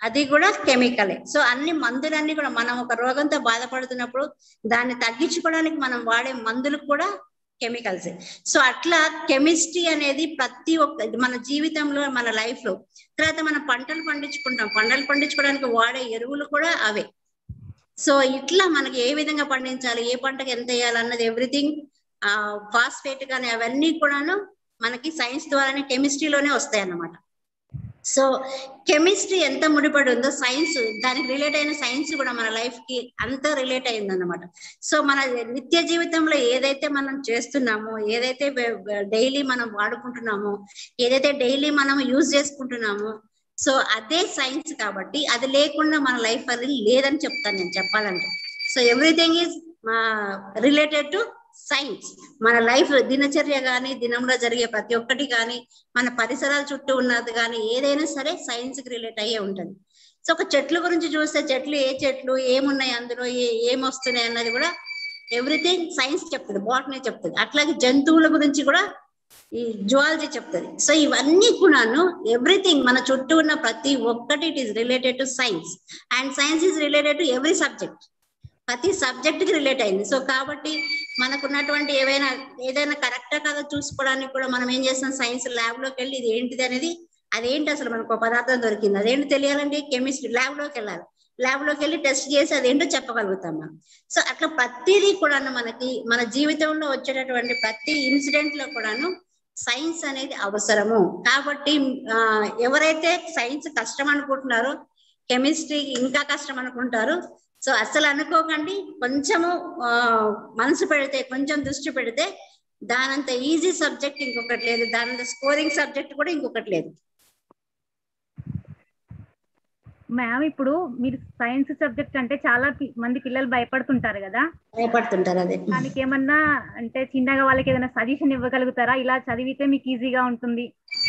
అది కూడా కెమికలే సో అన్ని మందులన్నీ కూడా మనం ఒక రోగంతో బాధపడుతున్నప్పుడు దాన్ని తగ్గించుకోవడానికి మనం వాడే మందులు కూడా కెమికల్స్ సో అట్లా కెమిస్ట్రీ అనేది ప్రతి ఒక్క మన జీవితంలో మన లైఫ్ లో తర్వాత మనం పంటలు పండించుకుంటాం పంటలు పండించుకోవడానికి వాడే ఎరువులు కూడా అవే సో ఇట్లా మనకి ఏ విధంగా పండించాలి ఏ పంటకి ఎంత వేయాలి అన్నది ఎవ్రీథింగ్ ఆ ఫాస్ఫేట్ కానీ అవన్నీ కూడాను మనకి సైన్స్ ద్వారానే కెమిస్ట్రీలోనే వస్తాయి అన్నమాట సో కెమిస్ట్రీ ఎంత ముడిపడి ఉందో సైన్స్ దానికి రిలేట్ అయిన సైన్స్ కూడా మన లైఫ్ కి అంత రిలేట్ అయింది అనమాట సో మన నిత్య జీవితంలో ఏదైతే మనం చేస్తున్నామో ఏదైతే డైలీ మనం వాడుకుంటున్నామో ఏదైతే డైలీ మనం యూజ్ చేసుకుంటున్నామో సో అదే సైన్స్ కాబట్టి అది లేకుండా మన లైఫ్ అనేది లేదని చెప్తాను నేను చెప్పాలంటే so everything is related to science మన లైఫ్ దినచర్య కానీ దినంలో జరిగే ప్రతి ఒక్కటి కానీ మన పరిసరాల చుట్టూ ఉన్నది కానీ ఏదైనా సరే సైన్స్ కి రిలేట్ అయ్యే ఉంటుంది సో ఒక చెట్ల గురించి చూస్తే చెట్లు ఏ చెట్లు ఏమున్నాయి అందులో ఏ ఏమొస్తున్నాయి అన్నది కూడా ఎవ్రీథింగ్ సైన్స్ చెప్తుంది బాటనీ చెప్తుంది అట్లాగే జంతువుల గురించి కూడా ఈ జువాలజీ చెప్తుంది సో ఇవన్నీ కూడాను ఎవ్రీథింగ్ మన చుట్టూ ఉన్న ప్రతి ఒక్కటి it is related to science and science is related to every subject ప్రతి సబ్జెక్ట్ కి రిలేట్ అయింది సో కాబట్టి మనకున్నటువంటి ఏవైనా ఏదైనా కరెక్టా కాదో చూసుకోవడానికి కూడా మనం ఏం చేస్తాం సైన్స్ ల్యాబ్ లోకి వెళ్ళి ఇది ఏంటిది అనేది అదేంటి అసలు మనకు ఒక పదార్థం దొరికింది అదేంటి తెలియాలంటే కెమిస్ట్రీ ల్యాబ్ లోకి వెళ్ళాలి ల్యాబ్ లోకి వెళ్ళి టెస్ట్ చేసి అదేంటో చెప్పగలుగుతాం మనం సో అట్లా ప్రతిదీ కూడాను మనకి మన జీవితంలో వచ్చేటటువంటి ప్రతి ఇన్సిడెంట్ లో కూడాను సైన్స్ అనేది అవసరము కాబట్టి ఆ ఎవరైతే సైన్స్ కష్టం అనుకుంటున్నారో కెమిస్ట్రీ ఇంకా కష్టం అనుకుంటారు సో అసలు అనుకోకండి కొంచెము ఆ మనసు పెడితే కొంచెం దృష్టి పెడితే దానంత ఈజీ సబ్జెక్ట్ ఇంకొకటి లేదు దానంత స్కోరింగ్ సబ్జెక్ట్ కూడా ఇంకొకటి లేదు మ్యామ్ ఇప్పుడు మీరు సైన్స్ సబ్జెక్ట్ అంటే చాలా పి- మంది పిల్లలు భయపడుతుంటారు కదా భయపడుతుంటారు అదే దానికి ఏమన్నా అంటే చిన్నగా వాళ్ళకి ఏదైనా సజెషన్ ఇవ్వగలుగుతారా ఇలా చదివితే మీకు ఈజీగా ఉంటుంది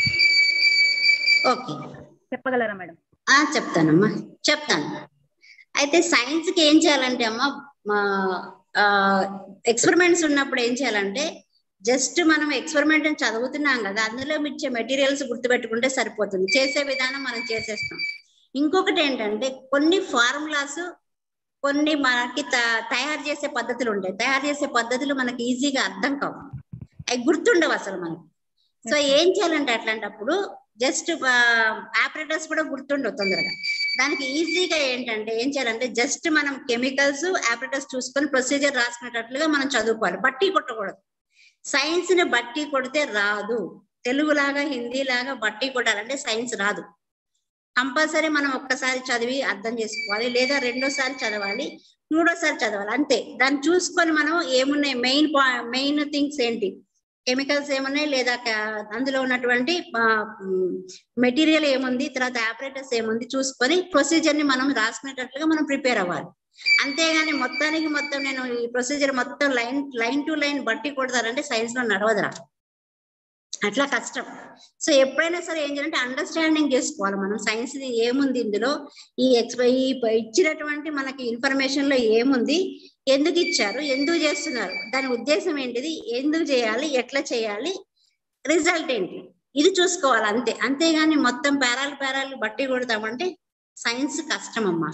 ఓకే చెప్పగలరా మేడం ఆ చెప్తానమ్మా చెప్తాను అయితే సైన్స్ కి ఏం చేయాలంటే అమ్మా మా ఎక్స్పెరిమెంట్స్ ఉన్నప్పుడు ఏం చేయాలంటే జస్ట్ మనం ఎక్స్పెరిమెంట్ చదువుతున్నాం కదా అందులో ఇచ్చే మెటీరియల్స్ గుర్తుపెట్టుకుంటే సరిపోతుంది చేసే విధానం మనం చేసేస్తాం ఇంకొకటి ఏంటంటే కొన్ని ఫార్ములాస్ కొన్ని మనకి త- తయారు చేసే పద్ధతులు ఉంటాయి తయారు చేసే పద్ధతులు మనకి ఈజీగా అర్థం కావు అవి గుర్తుండవు అసలు మనకి సో ఏం చేయాలంటే అట్లాంటప్పుడు జస్ట్ ఆపరేటర్స్ కూడా గుర్తుండవు తొందరగా దానికి ఈజీగా ఏంటంటే ఏం చేయాలంటే జస్ట్ మనం కెమికల్స్ ఆపరేటర్స్ చూసుకొని ప్రొసీజర్ రాసుకునేటట్లుగా మనం చదువుకోవాలి బట్టి కొట్టకూడదు సైన్స్ ని బట్టి కొడితే రాదు తెలుగులాగా హిందీ లాగా బట్టి కొట్టాలంటే సైన్స్ రాదు కంపల్సరీ మనం ఒక్కసారి చదివి అర్థం చేసుకోవాలి లేదా రెండోసారి చదవాలి మూడోసారి చదవాలి అంతే దాన్ని చూసుకొని మనం ఏమున్నాయి మెయిన్ మెయిన్ థింగ్స్ ఏంటి కెమికల్స్ ఏమున్నాయి లేదా క- అందులో ఉన్నటువంటి మెటీరియల్ ఏముంది తర్వాత ఆపరేటర్స్ ఏముంది చూసుకొని ప్రొసీజర్ ని మనం రాసుకునేటట్లుగా మనం ప్రిపేర్ అవ్వాలి అంతేగాని మొత్తానికి మొత్తం నేను ఈ ప్రొసీజర్ మొత్తం లైన్ లైన్ టు లైన్ బట్టి కొడతారంటే సైన్స్ లో నడవదురా అట్లా కష్టం సో ఎప్పుడైనా సరే ఏం చేయాలంటే అండర్స్టాండింగ్ చేసుకోవాలి మనం సైన్స్ ఏముంది ఇందులో ఈ ఎక్స్పై ఈ ప- ఇచ్చినటువంటి మనకి ఇన్ఫర్మేషన్ లో ఏముంది ఎందుకు ఇచ్చారు ఎందుకు చేస్తున్నారు దాని ఉద్దేశం ఏంటిది ఎందుకు చేయాలి ఎట్లా చేయాలి రిజల్ట్ ఏంటి ఇది చూసుకోవాలి అంతే అంతేగాని మొత్తం పేరాలు పేరాలు బట్టి కొడతామంటే సైన్స్ కష్టం అమ్మా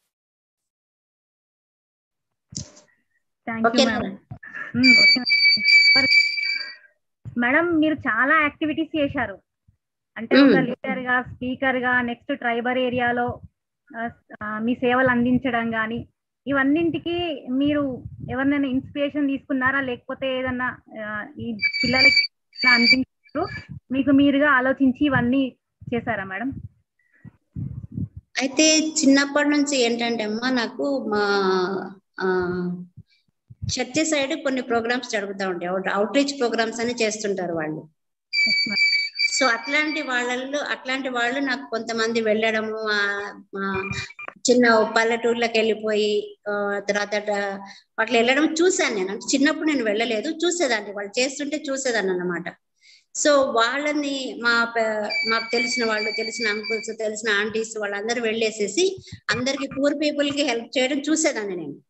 థ్యాంక్ యూ ఓకేనా మేడం మ్మ్, ఓకే మేడం. మేడం మీరు చాలా యాక్టివిటీస్ చేశారు అంటే ఒక మ్మ్. లీడర్ గా స్పీకర్ గా నెక్స్ట్ ట్రైబల్ ఏరియాలో ఆ, ఆ, మీ సేవలు అందించడం గాని ఇవన్నింటికి మీరు ఎవరినైనా ఇన్స్పిరేషన్ తీసుకున్నారా లేకపోతే ఏదన్నా ఆ, ఈ పిల్లలకి ఇలా అందించారు మీకు మీరుగా ఆలోచించి ఇవన్నీ చేశారా మేడం అయితే చిన్నప్పటి నుంచి ఏంటంటే అమ్మా నాకు మా ఆ చర్చి సైడ్ కొన్ని ప్రోగ్రామ్స్ జరుగుతూ ఉంటాయి అవుట్ రీచ్ ప్రోగ్రామ్స్ అని చేస్తుంటారు వాళ్ళు సో అట్లాంటి వాళ్ళల్లో అట్లాంటి వాళ్ళు నాకు కొంతమంది వెళ్ళడము ఆ, ఆ, చిన్న పల్లెటూర్లకు వెళ్ళిపోయి ఆ, తర్వాత డ- అట్లా వెళ్ళడం చూశాను నేను అంటే చిన్నప్పుడు నేను వెళ్ళలేదు చూసేదాన్ని వాళ్ళు చేస్తుంటే చూసేదాన్ని అన్నమాట సో వాళ్ళని మా ప- మాకు తెలిసిన వాళ్ళు తెలిసిన అంకుల్స్ తెలిసిన ఆంటీస్ వాళ్ళందరూ వెళ్ళేసేసి అందరికి పూర్ పీపుల్ కి హెల్ప్ చేయడం చూసేదాన్ని నేను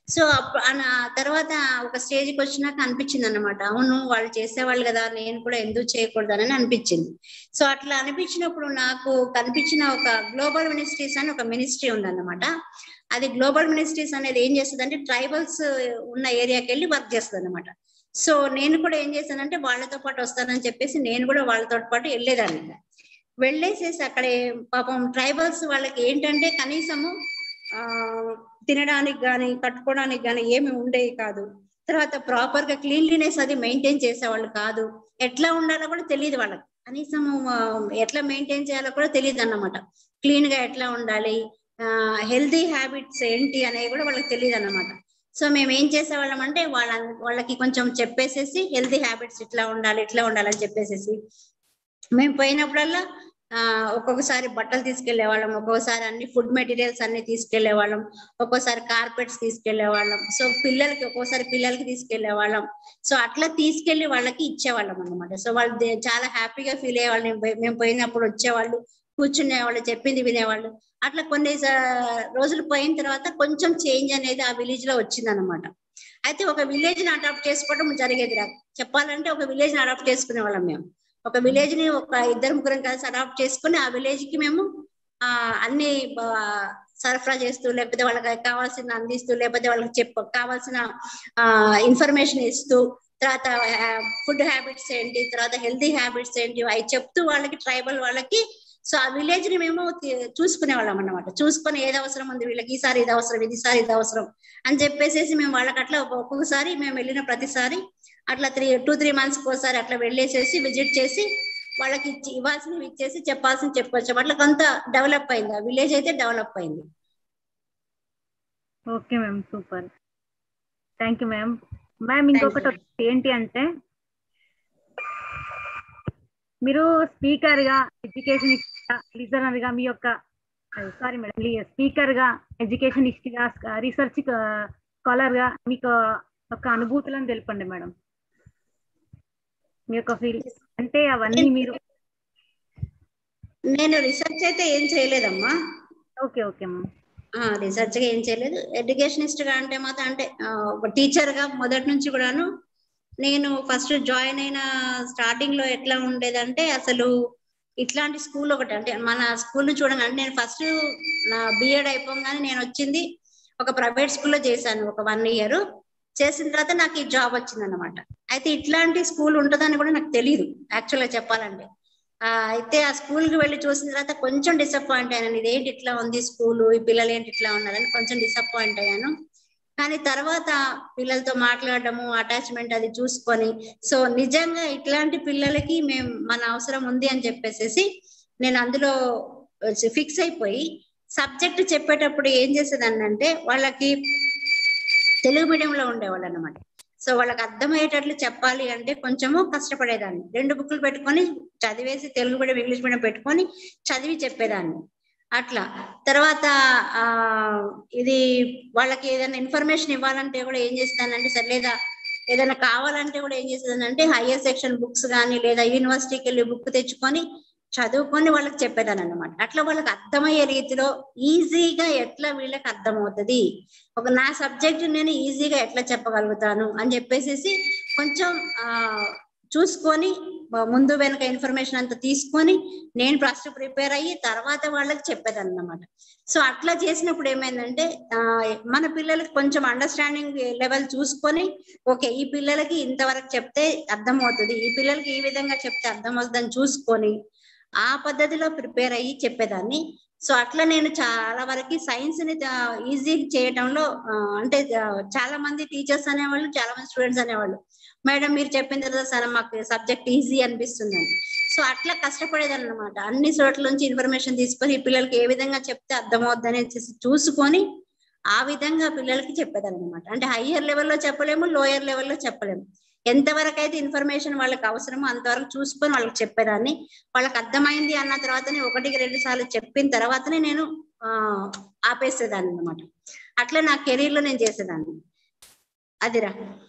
సో అప్పుడు ఆ తర్వాత ఒక స్టేజ్కి వచ్చినాక అనిపించింది అనమాట అవును వాళ్ళు చేసేవాళ్ళు కదా నేను కూడా ఎందుకు చేయకూడదని అనిపించింది సో అట్లా అనిపించినప్పుడు నాకు కనిపించిన ఒక గ్లోబల్ మినిస్ట్రీస్ అని ఒక మినిస్ట్రీ ఉందన్నమాట అది గ్లోబల్ మినిస్ట్రీస్ అనేది ఏం చేస్తుంది అంటే ట్రైబల్స్ ఉన్న ఏరియాకి వెళ్ళి వర్క్ చేస్తుంది అనమాట సో నేను కూడా ఏం చేశానంటే వాళ్ళతో పాటు వస్తానని చెప్పేసి నేను కూడా వాళ్ళతో పాటు వెళ్ళేదాన్ని వెళ్ళేసేసి అక్కడ పాపం ట్రైబల్స్ వాళ్ళకి ఏంటంటే కనీసము ఆ తినడానికి కానీ కట్టుకోవడానికి కానీ ఏమి ఉండేవి కాదు తర్వాత ప్రాపర్ గా క్లీన్లీనెస్ అది మెయింటైన్ చేసేవాళ్ళు కాదు ఎట్లా ఉండాలో కూడా తెలియదు వాళ్ళకి కనీసం ఎట్లా మెయింటైన్ చేయాలో కూడా తెలియదు అన్నమాట క్లీన్ గా ఎట్లా ఉండాలి హెల్తీ హ్యాబిట్స్ ఏంటి అనేవి కూడా వాళ్ళకి తెలియదు అన్నమాట సో మేము ఏం చేసేవాళ్ళం అంటే వాళ్ళ వాళ్ళకి కొంచెం చెప్పేసేసి హెల్తీ హ్యాబిట్స్ ఇట్లా ఉండాలి ఇట్లా ఉండాలని చెప్పేసేసి మేము పోయినప్పుడల్లా ఆ ఒక్కొక్కసారి బట్టలు తీసుకెళ్లే వాళ్ళం ఒక్కొక్కసారి అన్ని ఫుడ్ మెటీరియల్స్ అన్ని తీసుకెళ్లే వాళ్ళం ఒక్కోసారి కార్పెట్స్ తీసుకెళ్లే వాళ్ళం సో పిల్లలకి ఒక్కోసారి పిల్లలకి తీసుకెళ్లే వాళ్ళం సో అట్లా తీసుకెళ్లి వాళ్ళకి ఇచ్చేవాళ్ళం అనమాట సో వాళ్ళు దే- చాలా హ్యాపీగా ఫీల్ అయ్యేవాళ్ళు మేము పోయి- మేము పోయినప్పుడు వచ్చేవాళ్ళు కూర్చునేవాళ్ళు చెప్పింది వినేవాళ్ళు అట్లా కొన్ని సా- రోజులు పోయిన తర్వాత కొంచెం చేంజ్ అనేది ఆ విలేజ్ లో వచ్చింది అనమాట అయితే ఒక విలేజ్ ని అడాప్ట్ చేసుకోవడం జరిగేది రా చెప్పాలంటే ఒక విలేజ్ ని అడాప్ట్ చేసుకునే వాళ్ళం మేము ఒక విలేజ్ ని ఒక ఇద్దరు ముగ్గురం కలిసి అడాప్ట్ చేసుకుని ఆ విలేజ్ కి మేము ఆ అన్ని ఆ, సరఫరా చేస్తూ లేకపోతే వాళ్ళకి కావాల్సిన అందిస్తూ లేకపోతే వాళ్ళకి చెప్ప కావాల్సిన ఆ ఇన్ఫర్మేషన్ ఇస్తూ తర్వాత ఫుడ్ హ్యాబిట్స్ ఏంటి తర్వాత హెల్తీ హ్యాబిట్స్ ఏంటి అవి చెప్తూ వాళ్ళకి ట్రైబల్ వాళ్ళకి సో ఆ విలేజ్ ని మేము తి- చూసుకునే వాళ్ళం అన్నమాట చూసుకొని ఏది అవసరం ఉంది వీళ్ళకి ఈసారి ఇది అవసరం ఇది ఈసారి ఇది అవసరం అని చెప్పేసేసి మేము వాళ్ళకి అట్లా ఒక్కొ- ఒక్కొక్కసారి మేము వెళ్ళిన ప్రతిసారి అట్లా త్రీ టూ త్రీ మంత్స్ ఒకసారి అట్లా వెళ్ళేసేసి విజిట్ చేసి వాళ్ళకి ఇచ్చి ఇవ్వాల్సినవి ఇచ్చేసి చెప్పాల్సింది చెప్పొచ్చు అట్లా కొంత డెవలప్ అయింది ఆ విలేజ్ అయితే డెవలప్ అయింది okay ma'am super thank you ma'am ma'am ఇంకొకటి వచ్చి ఏంటి అంటే మీరు స్పీకర్ గా ఎడ్యుకేషన్ లిజనర్ గా మీ యొక్క సారీ మేడం స్పీకర్ గా ఎడ్యుకేషనిస్ట్ గా రీసెర్చ్ స్కాలర్ గా మీకు ఒక అనుభూతులను తెలపండి మేడం మీ యొక్క ఫీల్ అంటే అవన్నీ మీరు నేను రీసెర్చ్ అయితే ఏం చేయలేదమ్మా ఓకే ఓకే మ్యామ్ రీసెర్చ్ గా ఏం చేయలేదు ఎడ్యుకేషనిస్ట్ గా అంటే మాత్రం అంటే ఆ, ఒక టీచర్ గా మొదటి నుంచి కూడాను నేను ఫస్ట్ జాయిన్ అయిన స్టార్టింగ్ లో ఎట్లా ఉండేదంటే అసలు ఇట్లాంటి స్కూల్ ఒకటి అంటే మన స్కూల్ చూడండి అంటే నేను ఫస్ట్ నా బిఎడ్ అయిపోగానే నేను వచ్చింది ఒక ప్రైవేట్ స్కూల్లో చేశాను ఒక వన్ ఇయర్ చేసిన తర్వాత నాకు ఈ జాబ్ వచ్చింది అనమాట అయితే ఇట్లాంటి స్కూల్ ఉంటుందని కూడా నాకు తెలియదు యాక్చువల్ గా చెప్పాలంటే ఆ, అయితే ఆ స్కూల్ కి వెళ్ళి చూసిన తర్వాత కొంచెం డిసప్పాయింట్ అయ్యాను ఇదేంటి ఇట్లా ఉంది స్కూల్ ఈ పిల్లలు ఏంటి ఇట్లా ఉన్నారని కొంచెం డిసప్పాయింట్ అయ్యాను కానీ తర్వాత పిల్లలతో మాట్లాడడము అటాచ్మెంట్ అది చూసుకొని సో నిజంగా ఇట్లాంటి పిల్లలకి మేము మన అవసరం ఉంది అని చెప్పేసేసి నేను అందులో ఫిక్స్ అయిపోయి సబ్జెక్ట్ చెప్పేటప్పుడు ఏం చేసేదాన్ని అంటే వాళ్ళకి తెలుగు మీడియంలో ఉండేవాళ్ళు అనమాట సో వాళ్ళకి అర్థమయ్యేటట్లు చెప్పాలి అంటే కొంచెము కష్టపడేదాన్ని రెండు బుక్లు పెట్టుకొని చదివేసి తెలుగు మీడియం ఇంగ్లీష్ మీడియం పెట్టుకొని చదివి చెప్పేదాన్ని అట్లా తర్వాత ఆ ఇది వాళ్ళకి ఏదైనా ఇన్ఫర్మేషన్ ఇవ్వాలంటే కూడా ఏం చేస్తానంటే సరే లేదా ఏదైనా కావాలంటే కూడా ఏం చేసేదానంటే హయ్యర్ సెక్షన్ బుక్స్ కానీ లేదా యూనివర్సిటీకి వెళ్ళి బుక్ తెచ్చుకొని చదువుకొని వాళ్ళకి చెప్పేదాన్ని అనమాట అట్లా వాళ్ళకి అర్థమయ్యే రీతిలో ఈజీగా ఎట్లా వీళ్ళకి అర్థమవుతుంది ఒక నా సబ్జెక్ట్ నేను ఈజీగా ఎట్లా చెప్పగలుగుతాను అని చెప్పేసి కొంచెం ఆ చూసుకొని ముందు వెనక ఇన్ఫర్మేషన్ అంతా తీసుకొని నేను ఫస్ట్ ప్రిపేర్ అయ్యి తర్వాత వాళ్ళకి చెప్పేదాన్ని అనమాట సో అట్లా చేసినప్పుడు ఏమైందంటే ఆ, మన పిల్లలకి కొంచెం అండర్స్టాండింగ్ లెవెల్ చూసుకొని ఓకే ఈ పిల్లలకి ఇంతవరకు చెప్తే అర్థమవుతుంది ఈ పిల్లలకి ఈ విధంగా చెప్తే అర్థమవుతుందని చూసుకొని ఆ పద్ధతిలో ప్రిపేర్ అయ్యి చెప్పేదాన్ని సో అట్లా నేను చాలా వరకు సైన్స్ ని ఈజీ చేయడంలో ఆ, అంటే ఆ, చాలా మంది టీచర్స్ అనేవాళ్ళు చాలా మంది స్టూడెంట్స్ అనేవాళ్ళు మేడం మీరు చెప్పిన తర్వాత సరే మాకు సబ్జెక్ట్ ఈజీ అనిపిస్తుంది అని సో అట్లా కష్టపడేదాన్ని అనమాట అన్ని చోట్ల నుంచి ఇన్ఫర్మేషన్ తీసుకొని ఈ పిల్లలకి ఏ విధంగా చెప్తే అర్థమవుద్ది అనేది చూసుకొని ఆ విధంగా పిల్లలకి చెప్పేదాన్ని అనమాట అంటే హయ్యర్ లెవెల్లో చెప్పలేము లోయర్ లెవెల్లో చెప్పలేము ఎంతవరకు అయితే ఇన్ఫర్మేషన్ వాళ్ళకి అవసరమో అంతవరకు చూసుకొని వాళ్ళకి చెప్పేదాన్ని వాళ్ళకి అర్థమైంది అన్న తర్వాతనే ఒకటికి రెండు సార్లు చెప్పిన తర్వాతనే నేను ఆ ఆపేసేదాన్ని అనమాట అట్లా నా కెరీర్ లో నేను చేసేదాన్ని అదిరా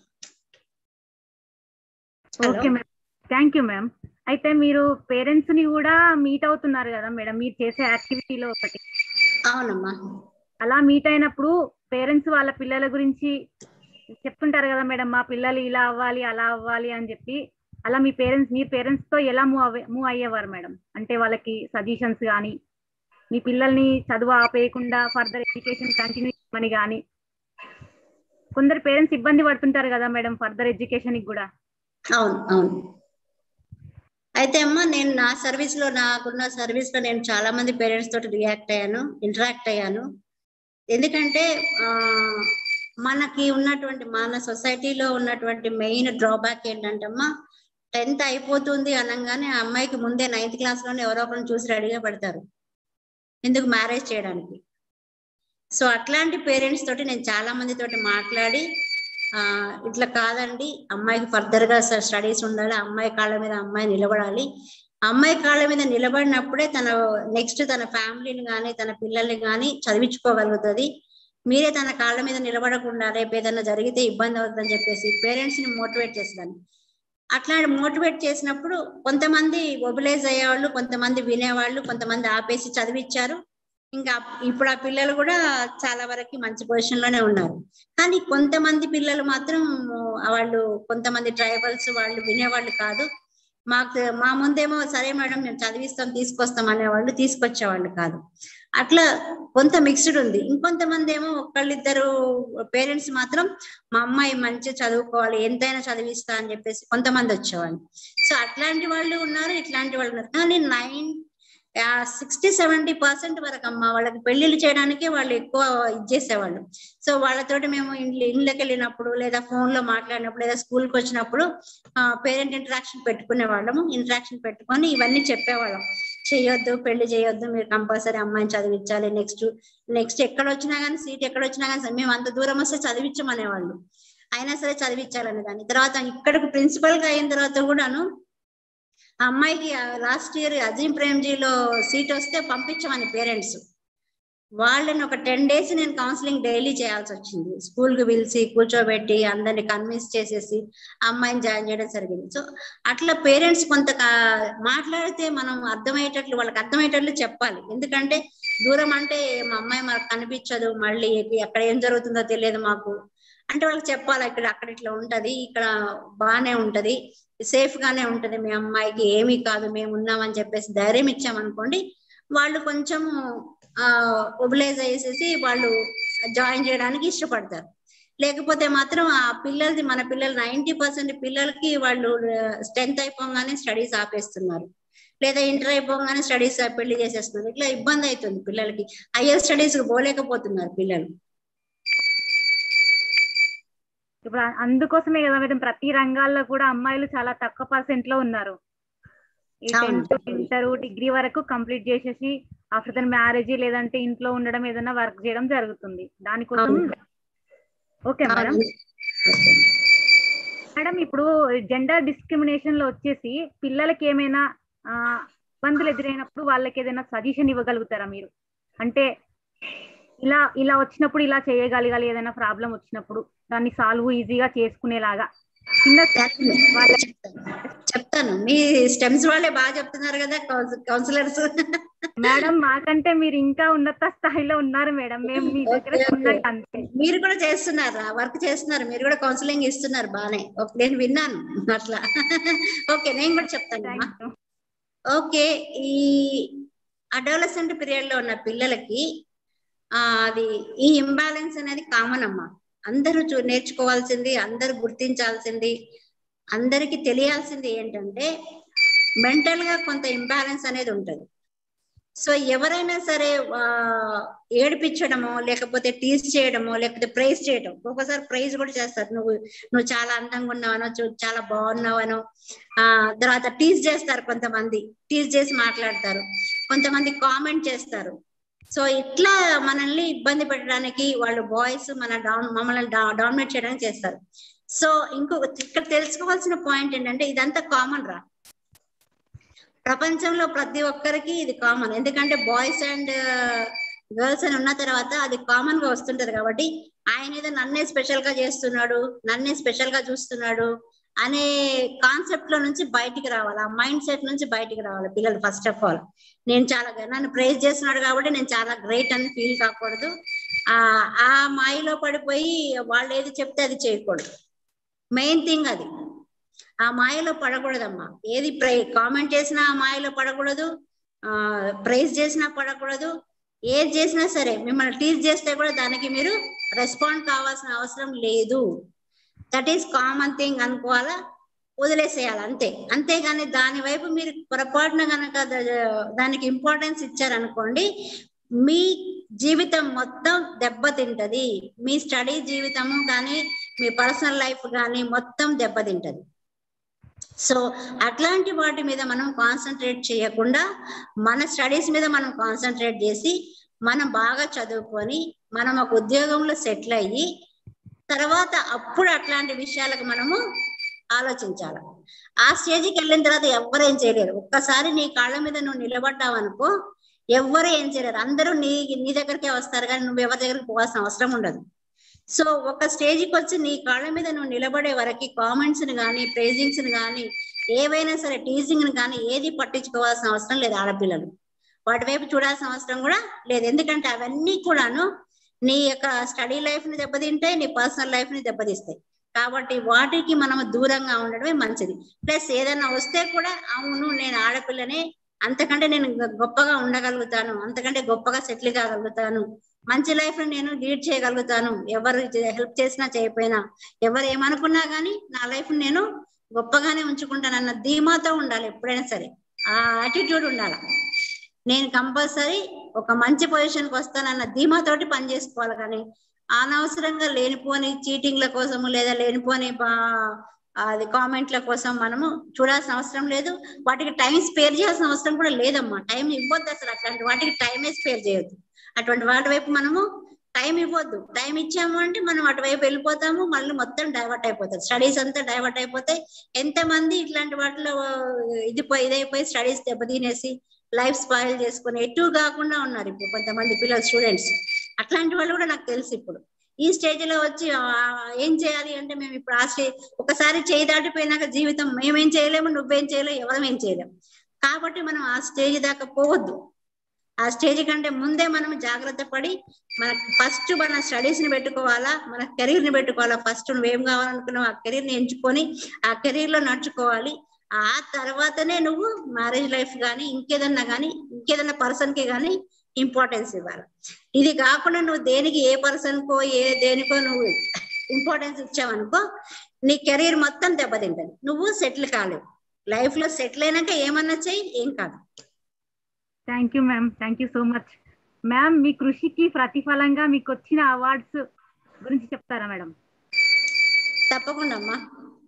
Hello. Okay ma'am thank you ma'am అయితే మీరు పేరెంట్స్ ని కూడా మీట్ అవుతున్నారు కదా మేడం మీరు చేసే యాక్టివిటీలో ఒకటి అవునమ్మా అలా మీట్ అయినప్పుడు పేరెంట్స్ వాళ్ళ పిల్లల గురించి చెప్తుంటారు కదా మేడం మా పిల్లలు ఇలా అవ్వాలి అలా అవ్వాలి అని చెప్పి అలా మీ పేరెంట్స్ మీ పేరెంట్స్ తో ఎలా మూవ్ అవ్వే మూవ్ అయ్యేవారు మేడం అంటే వాళ్ళకి సజెషన్స్ కానీ మీ పిల్లల్ని చదువు ఆపేయకుండా ఫర్దర్ ఎడ్యుకేషన్ కంటిన్యూ చేయమని కానీ కొందరు పేరెంట్స్ ఇబ్బంది పడుతుంటారు కదా మేడం ఫర్దర్ ఎడ్యుకేషన్ కి కూడా అవును అవును అయితే అమ్మా నేను నా సర్వీస్ లో నాకున్న సర్వీస్ లో నేను చాలా మంది పేరెంట్స్ తోటి రియాక్ట్ అయ్యాను ఇంటరాక్ట్ అయ్యాను ఎందుకంటే ఆ మనకి ఉన్నటువంటి మన సొసైటీలో ఉన్నటువంటి మెయిన్ డ్రాబ్యాక్ ఏంటంటే అమ్మా టెన్త్ అయిపోతుంది అనగానే ఆ అమ్మాయికి ముందే నైన్త్ క్లాస్ లోనే ఎవరో ఒకరిని చూసి రెడీగా పెడతారు ఎందుకు మ్యారేజ్ చేయడానికి సో అట్లాంటి పేరెంట్స్ తోటి నేను చాలా మంది తోటి మాట్లాడి ఆ ఇట్లా కాదండి అమ్మాయికి ఫర్దర్ గా స్టడీస్ ఉండాలి అమ్మాయి కాళ్ళ మీద అమ్మాయి నిలబడాలి అమ్మాయి కాళ్ళ మీద నిలబడినప్పుడే తన నెక్స్ట్ తన ఫ్యామిలీని కానీ తన పిల్లల్ని కానీ చదివించుకోగలుగుతుంది మీరే తన కాళ్ళ మీద నిలబడకుండా రేపు ఏదైనా జరిగితే ఇబ్బంది అవుతుందని చెప్పేసి పేరెంట్స్ ని మోటివేట్ చేసేదాన్ని అట్లా మోటివేట్ చేసినప్పుడు కొంతమంది మొబిలైజ్ అయ్యేవాళ్ళు కొంతమంది వినేవాళ్ళు కొంతమంది ఆపేసి చదివిచ్చారు ఇంకా ఇప్పుడు ఆ పిల్లలు కూడా చాలా వరకు మంచి పొజిషన్ లోనే ఉన్నారు కానీ కొంతమంది పిల్లలు మాత్రం వాళ్ళు కొంతమంది ట్రైబల్స్ వాళ్ళు వినేవాళ్ళు కాదు మాకు మా ముందేమో సరే మేడం మేము చదివిస్తాం తీసుకొస్తాం అనేవాళ్ళు తీసుకొచ్చేవాళ్ళు కాదు అట్లా కొంత మిక్స్డ్ ఉంది ఇంకొంతమంది ఏమో ఒకళ్ళిద్దరు పేరెంట్స్ మాత్రం మా అమ్మాయి మంచిగా చదువుకోవాలి ఎంతైనా చదివిస్తా అని చెప్పేసి కొంతమంది వచ్చేవాళ్ళు సో అట్లాంటి వాళ్ళు ఉన్నారు ఇట్లాంటి వాళ్ళు ఉన్నారు కానీ నైన్ సిక్స్టీ సెవెంటీ పర్సెంట్ వరకు అమ్మ వాళ్ళకి పెళ్లిళ్ళు చేయడానికే వాళ్ళు ఎక్కువ ఇచ్చేసేవాళ్ళు సో వాళ్ళతోటి మేము ఇంట్లో ఇళ్ళకి వెళ్ళినప్పుడు లేదా ఫోన్ లో మాట్లాడినప్పుడు లేదా స్కూల్కి వచ్చినప్పుడు పేరెంట్ ఇంటరాక్షన్ పెట్టుకునే వాళ్ళము ఇంటరాక్షన్ పెట్టుకొని ఇవన్నీ చెప్పేవాళ్ళం చేయొద్దు పెళ్లి చేయొద్దు మీరు కంపల్సరీ అమ్మాయిని చదివించాలి నెక్స్ట్ నెక్స్ట్ ఎక్కడ వచ్చినా కానీ సీట్ ఎక్కడ వచ్చినా కానీ మేము అంత దూరం వస్తే చదివించమనేవాళ్ళు అయినా సరే చదివించాలని దాని తర్వాత ఇక్కడికి ప్రిన్సిపల్ గా అయిన తర్వాత కూడాను ఆ అమ్మాయికి లాస్ట్ ఇయర్ అజీం ప్రేమ్జీలో సీట్ వస్తే పంపించమని పేరెంట్స్ వాళ్ళని ఒక టెన్ డేస్ నేను కౌన్సిలింగ్ డైలీ చేయాల్సి వచ్చింది స్కూల్ కి పిలిచి కూర్చోబెట్టి అందరిని కన్విన్స్ చేసేసి అమ్మాయిని జాయిన్ చేయడం జరిగింది సో అట్లా పేరెంట్స్ కొంత మాట్లాడితే మనం అర్థమయ్యేటట్లు వాళ్ళకి అర్థమయ్యేటట్లు చెప్పాలి ఎందుకంటే దూరం అంటే మా అమ్మాయి మనకు కనిపించదు మళ్ళీ ఎక్కడ ఏం జరుగుతుందో తెలియదు మాకు అంటే వాళ్ళకి చెప్పాలి ఇక్కడ అక్కడ ఇట్లా ఉంటది ఇక్కడ బాగానే ఉంటది సేఫ్ గానే ఉంటది మీ అమ్మాయికి ఏమీ కాదు మేము ఉన్నామని చెప్పేసి ధైర్యం ఇచ్చామనుకోండి వాళ్ళు కొంచెం ఆ ఒబిలైజ్ అయ్యేసేసి వాళ్ళు జాయిన్ చేయడానికి ఇష్టపడతారు లేకపోతే మాత్రం ఆ పిల్లలది మన పిల్లలు నైన్టీ పర్సెంట్ పిల్లలకి వాళ్ళు స్ట్రెంత్ అయిపోగానే స్టడీస్ ఆపేస్తున్నారు లేదా ఇంటర్ అయిపోగానే స్టడీస్ పెళ్లి చేసేస్తున్నారు ఇట్లా ఇబ్బంది అవుతుంది పిల్లలకి హయ్యర్ స్టడీస్ పోలేకపోతున్నారు పిల్లలు ఇప్పుడు అందుకోసమే కదా మేడం ప్రతి రంగాల్లో కూడా అమ్మాయిలు చాలా తక్కువ పర్సెంట్ లో ఉన్నారు ఈ టెన్త్ ఇంటర్ డిగ్రీ వరకు కంప్లీట్ చేసేసి ఆఫ్టర్ దన్ మ్యారేజ్ లేదంటే ఇంట్లో ఉండడం ఏదైనా వర్క్ చేయడం జరుగుతుంది దానికోసం ఓకే మేడం మేడం ఇప్పుడు జెండర్ డిస్క్రిమినేషన్ లో వచ్చేసి పిల్లలకి ఏమైనా ఇబ్బందులు ఎదురైనప్పుడు వాళ్ళకి ఏదైనా సజెషన్ ఇవ్వగలుగుతారా మీరు అంటే ఇలా ఇలా వచ్చినప్పుడు ఇలా చేయగలగాలి ఏదైనా ప్రాబ్లం వచ్చినప్పుడు దాన్ని సాల్వ్ ఈజీగా చేసుకునేలాగా చిన్న చెప్తాను మీ స్టెమ్స్ వాళ్ళే బాగా చెప్తున్నారు కదా కౌన్సిలర్స్ మేడం మాకంటే మీరు ఇంకా ఉన్నత స్థాయిలో ఉన్నారు మేడం మేము మీ దగ్గర అంతే మీరు కూడా చేస్తున్నారు వర్క్ చేస్తున్నారు మీరు కూడా కౌన్సిలింగ్ ఇస్తున్నారు బానే నేను విన్నాను అట్లా ఓకే నేను కూడా చెప్తాను ఓకే ఈ అడోలసెంట్ పీరియడ్ లో ఉన్న పిల్లలకి ఆ అది ఈ ఇంబ్యాలెన్స్ అనేది కామన్ అమ్మా అందరూ చూ నేర్చుకోవాల్సింది అందరూ గుర్తించాల్సింది అందరికి తెలియాల్సింది ఏంటంటే మెంటల్ గా కొంత ఇంబ్యాలెన్స్ అనేది ఉంటది సో ఎవరైనా సరే ఏడిపించడమో లేకపోతే టీజ్ చేయడమో లేకపోతే ప్రైజ్ చేయడం ఒక్కొక్కసారి ప్రైజ్ కూడా చేస్తారు నువ్వు నువ్వు చాలా అందంగా ఉన్నావనో చాలా బాగున్నావనో ఆ తర్వాత టీజ్ చేస్తారు కొంతమంది టీజ్ చేసి మాట్లాడతారు కొంతమంది కామెంట్ చేస్తారు సో ఇట్లా మనల్ని ఇబ్బంది పెట్టడానికి వాళ్ళు బాయ్స్ మన డౌన్ మమ్మల్ని డామినేట్ చేయడానికి చేస్తారు సో ఇంకో ఇక్కడ తెలుసుకోవాల్సిన పాయింట్ ఏంటంటే ఇదంతా కామన్ రా ప్రపంచంలో ప్రతి ఒక్కరికి ఇది కామన్ ఎందుకంటే బాయ్స్ అండ్ గర్ల్స్ అని ఉన్న తర్వాత అది కామన్ గా వస్తుంటది కాబట్టి ఆయన ఏదో నన్నే స్పెషల్ గా చేస్తున్నాడు నన్నే స్పెషల్ గా చూస్తున్నాడు అనే కాన్సెప్ట్ లో నుంచి బయటికి రావాలి ఆ మైండ్ సెట్ నుంచి బయటికి రావాలి పిల్లలు ఫస్ట్ ఆఫ్ ఆల్ నేను చాలా నన్ను ప్రైజ్ చేస్తున్నాడు కాబట్టి నేను చాలా గ్రేట్ అని ఫీల్ కాకూడదు ఆ ఆ మాయలో పడిపోయి వాళ్ళు ఏది చెప్తే అది చేయకూడదు మెయిన్ థింగ్ అది ఆ మాయలో పడకూడదమ్మా ఏది ప్రై కామెంట్ చేసినా ఆ మాయలో పడకూడదు ఆ ప్రైజ్ చేసినా పడకూడదు ఏది చేసినా సరే మిమ్మల్ని టీచ్ చేస్తే కూడా దానికి మీరు రెస్పాండ్ కావాల్సిన అవసరం లేదు దట్ ఈస్ కామన్ థింగ్ అనుకోవాలా వదిలేసేయాలి అంతే అంతేగాని దాని వైపు మీరు పొరపాటున కనుక దానికి ఇంపార్టెన్స్ ఇచ్చారనుకోండి మీ జీవితం మొత్తం దెబ్బతింటది మీ స్టడీ జీవితము కానీ మీ పర్సనల్ లైఫ్ కానీ మొత్తం దెబ్బతింటది సో అట్లాంటి వాటి మీద మనం కాన్సన్ట్రేట్ చేయకుండా మన స్టడీస్ మీద మనం కాన్సన్ట్రేట్ చేసి మనం బాగా చదువుకొని మనం ఒక ఉద్యోగంలో సెటిల్ అయ్యి తర్వాత అప్పుడు అట్లాంటి విషయాలకు మనము ఆలోచించాలి ఆ స్టేజ్కి వెళ్ళిన తర్వాత ఎవ్వరు ఏం చేయలేరు ఒక్కసారి నీ కాళ్ళ మీద నువ్వు నిలబడ్డావు అనుకో ఎవ్వరు ఏం చేయలేరు అందరూ నీ నీ దగ్గరికే వస్తారు కానీ నువ్వు ఎవరి దగ్గరికి పోవాల్సిన అవసరం ఉండదు సో ఒక స్టేజ్కి వచ్చి నీ కాళ్ళ మీద నువ్వు నిలబడే వరకు కామెంట్స్ ని కానీ ప్రైజింగ్స్ ని కానీ ఏవైనా సరే టీజింగ్ ని కానీ ఏది పట్టించుకోవాల్సిన అవసరం లేదు ఆడపిల్లలు వాటి వైపు చూడాల్సిన అవసరం కూడా లేదు ఎందుకంటే అవన్నీ కూడాను నీ యొక్క స్టడీ లైఫ్ ని దెబ్బతింటాయి నీ పర్సనల్ లైఫ్ ని దెబ్బతీస్తాయి కాబట్టి వాటికి మనం దూరంగా ఉండడమే మంచిది ప్లస్ ఏదైనా వస్తే కూడా అవును నేను ఆడపిల్లనే అంతకంటే నేను గొప్పగా ఉండగలుగుతాను అంతకంటే గొప్పగా సెటిల్ కాగలుగుతాను మంచి లైఫ్ నేను లీడ్ చేయగలుగుతాను ఎవరు హెల్ప్ చేసినా చేయకపోయినా ఎవరు ఏమనుకున్నా గానీ నా లైఫ్ నేను గొప్పగానే ఉంచుకుంటానన్న ధీమాతో ఉండాలి ఎప్పుడైనా సరే ఆ యాటిట్యూడ్ ఉండాలి నేను కంపల్సరీ ఒక మంచి పొజిషన్కి వస్తానన్న ధీమాతోటి పని చేసుకోవాలి కానీ అనవసరంగా లేనిపోని చీటింగ్ల కోసము లేదా లేనిపోని అది కామెంట్ల కోసం మనము చూడాల్సిన అవసరం లేదు వాటికి టైం స్పేర్ చేయాల్సిన అవసరం కూడా లేదమ్మా టైం ఇవ్వద్దు అసలు అట్లాంటి వాటికి టైమే స్పేర్ చేయొద్దు అటువంటి వాటి వైపు మనము టైం ఇవ్వద్దు టైం ఇచ్చాము అంటే మనం అటువైపు వెళ్ళిపోతాము మళ్ళీ మొత్తం డైవర్ట్ అయిపోతుంది స్టడీస్ అంతా డైవర్ట్ అయిపోతాయి ఎంతమంది ఇట్లాంటి వాటిలో ఇది ఇదైపోయి స్టడీస్ దెబ్బతినేసి లైఫ్ స్పాయిల్ చేసుకుని ఎటు కాకుండా ఉన్నారు ఇప్పుడు కొంతమంది పిల్లలు స్టూడెంట్స్ అట్లాంటి వాళ్ళు కూడా నాకు తెలుసు ఇప్పుడు ఈ స్టేజ్ లో వచ్చి ఏం చేయాలి అంటే మేము ఇప్పుడు ఆ స్టేజ్ ఒకసారి చేయి దాటిపోయినాక జీవితం మేమేం చేయలేము నువ్వేం చేయలేము ఎవరం ఏం చేయలేము కాబట్టి మనం ఆ స్టేజ్ దాకా పోవద్దు ఆ స్టేజ్ కంటే ముందే మనం జాగ్రత్త పడి మన ఫస్ట్ మన స్టడీస్ ని పెట్టుకోవాలా మన కెరీర్ ని పెట్టుకోవాలా ఫస్ట్ నువ్వేం కావాలనుకున్నావు ఆ కెరీర్ ని ఎంచుకొని ఆ కెరీర్ లో నడుచుకోవాలి ఆ తర్వాతనే నువ్వు మ్యారేజ్ లైఫ్ కానీ ఇంకేదన్నా కానీ ఇంకేదన్నా పర్సన్ కి కానీ ఇంపార్టెన్స్ ఇవ్వాలి ఇది కాకుండా నువ్వు దేనికి ఏ పర్సన్ కో ఏ దేనికో నువ్వు ఇంపార్టెన్స్ ఇచ్చావనుకో నీ కెరీర్ మొత్తం దెబ్బతింటది నువ్వు సెటిల్ కాలేవు లైఫ్ లో సెటిల్ అయినాక ఏమన్నా చెయ్యి ఏం కాదు thank you ma'am thank you so much ma'am మీ కృషికి ప్రతిఫలంగా మీకు వచ్చిన అవార్డ్స్ గురించి చెప్తారా మేడం తప్పకుండా అమ్మా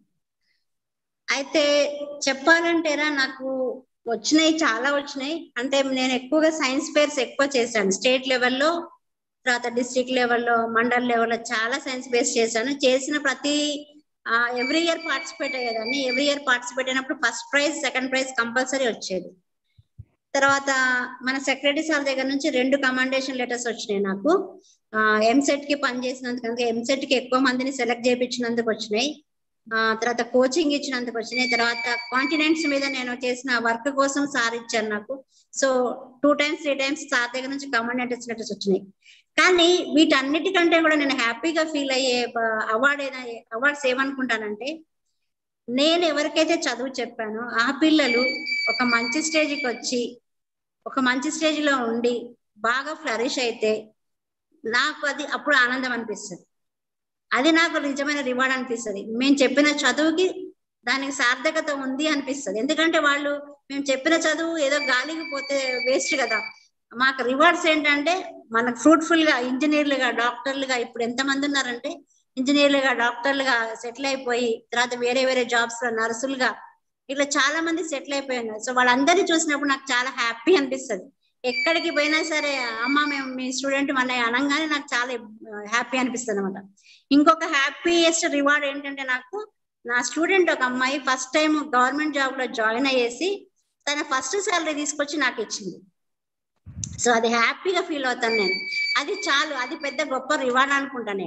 అయితే చెప్పాలంటేరా నాకు వచ్చినాయి చాలా వచ్చినాయి అంటే నేను ఎక్కువగా సైన్స్ ఫేర్స్ ఎక్కువ చేశాను స్టేట్ లెవెల్లో తర్వాత డిస్ట్రిక్ట్ లెవెల్లో మండల్ లెవెల్లో చాలా సైన్స్ ఫేర్స్ చేశాను చేసిన ప్రతి ఎవ్రీ ఇయర్ పార్టిసిపేట్ అయ్యేదాన్ని ఎవ్రీ ఇయర్ పార్టిసిపేట్ అయినప్పుడు first prize second prize compulsory వచ్చేది తర్వాత మన సెక్రటరీ సార్ దగ్గర నుంచి రెండు కమాండేషన్ లెటర్స్ వచ్చినాయి నాకు ఎంసెట్ కి పనిచేసినందుకు ఎంసెట్ కి ఎక్కువ మందిని సెలెక్ట్ చేయించినందుకు వచ్చినాయి ఆ తర్వాత కోచింగ్ ఇచ్చినందుకు వచ్చినాయి తర్వాత కాంటినెంట్స్ మీద నేను చేసిన వర్క్ కోసం సార్ ఇచ్చారు నాకు so two times three times sir దగ్గర నుంచి కమాండెంట్ లెటర్స్ వచ్చినాయి కానీ వీటన్నిటికంటే కూడా నేను హ్యాపీగా ఫీల్ అయ్యే అవార్డ్ అయినా అవార్డ్స్ ఏమనుకుంటానంటే నేను ఎవరికైతే చదువు చెప్పానో ఆ పిల్లలు ఒక మంచి స్టేజ్కి వచ్చి ఒక మంచి స్టేజ్ లో ఉండి బాగా ఫ్లరిష్ అయితే నాకు అది అప్పుడు ఆనందం అనిపిస్తుంది అది నాకు నిజమైన రివార్డ్ అనిపిస్తుంది మేము చెప్పిన చదువుకి దానికి సార్థకత ఉంది అనిపిస్తుంది ఎందుకంటే వాళ్ళు మేము చెప్పిన చదువు ఏదో గాలికి పోతే వేస్ట్ కదా మాకు రివార్డ్స్ ఏంటంటే మనకు ఫ్రూట్ఫుల్ గా ఇంజనీర్లుగా డాక్టర్లుగా ఇప్పుడు ఎంతమంది ఉన్నారంటే ఇంజనీర్లుగా డాక్టర్లుగా సెటిల్ అయిపోయి తర్వాత వేరే వేరే జాబ్స్ లో నర్సులుగా ఇట్లా చాలా మంది సెటిల్ అయిపోయి ఉన్నారు సో వాళ్ళందరినీ చూసినప్పుడు నాకు చాలా హ్యాపీ అనిపిస్తుంది ఎక్కడికి పోయినా సరే అమ్మ మేము మీ స్టూడెంట్ మన అనగానే నాకు చాలా హ్యాపీ అనిపిస్తుంది అనమాట ఇంకొక హ్యాపీయెస్ట్ రివార్డ్ ఏంటంటే నాకు నా స్టూడెంట్ ఒక అమ్మాయి ఫస్ట్ టైం గవర్నమెంట్ జాబ్ లో జాయిన్ అయ్యేసి తన ఫస్ట్ శాలరీ తీసుకొచ్చి నాకు ఇచ్చింది సో అది హ్యాపీగా ఫీల్ అవుతాను నేను అది చాలు అది పెద్ద గొప్ప రివార్డ్ అనుకుంటా నేను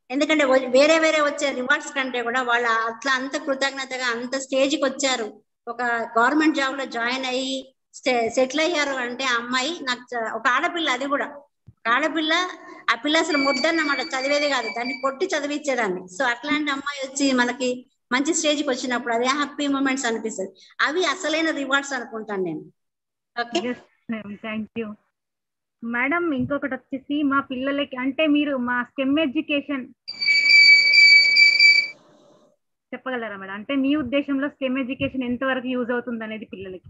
ఎందుకంటే వ- వేరే వేరే వచ్చే రివార్డ్స్ కంటే కూడా వాళ్ళు అట్లా అంత కృతజ్ఞతగా అంత స్టేజ్కి వచ్చారు ఒక గవర్నమెంట్ జాబ్ లో జాయిన్ అయ్యి సెటిల్ అయ్యారు అంటే ఆ అమ్మాయి నాకు చ- ఒక ఆడపిల్ల అది కూడా ఒక ఆడపిల్ల ఆ పిల్ల అసలు ముద్దన్నమాట చదివేది కాదు దాన్ని కొట్టి చదివించేదాన్ని సో అట్లాంటి అమ్మాయి వచ్చి మనకి మంచి స్టేజ్కి వచ్చినప్పుడు అదే హ్యాపీ మూమెంట్స్ అనిపిస్తుంది అవి అసలైన రివార్డ్స్ అనుకుంటాను నేను ఓకే థ్యాంక్ యూ మేడం ఇంకొకటి వచ్చేసి మా పిల్లలకి అంటే మీరు మా స్టెమ్ ఎడ్యుకేషన్ చెప్పగలరా మేడం అంటే మీ ఉద్దేశంలో స్టెమ్ ఎడ్యుకేషన్ ఎంత వరకు యూజ్ అవుతుంది అనేది పిల్లలకి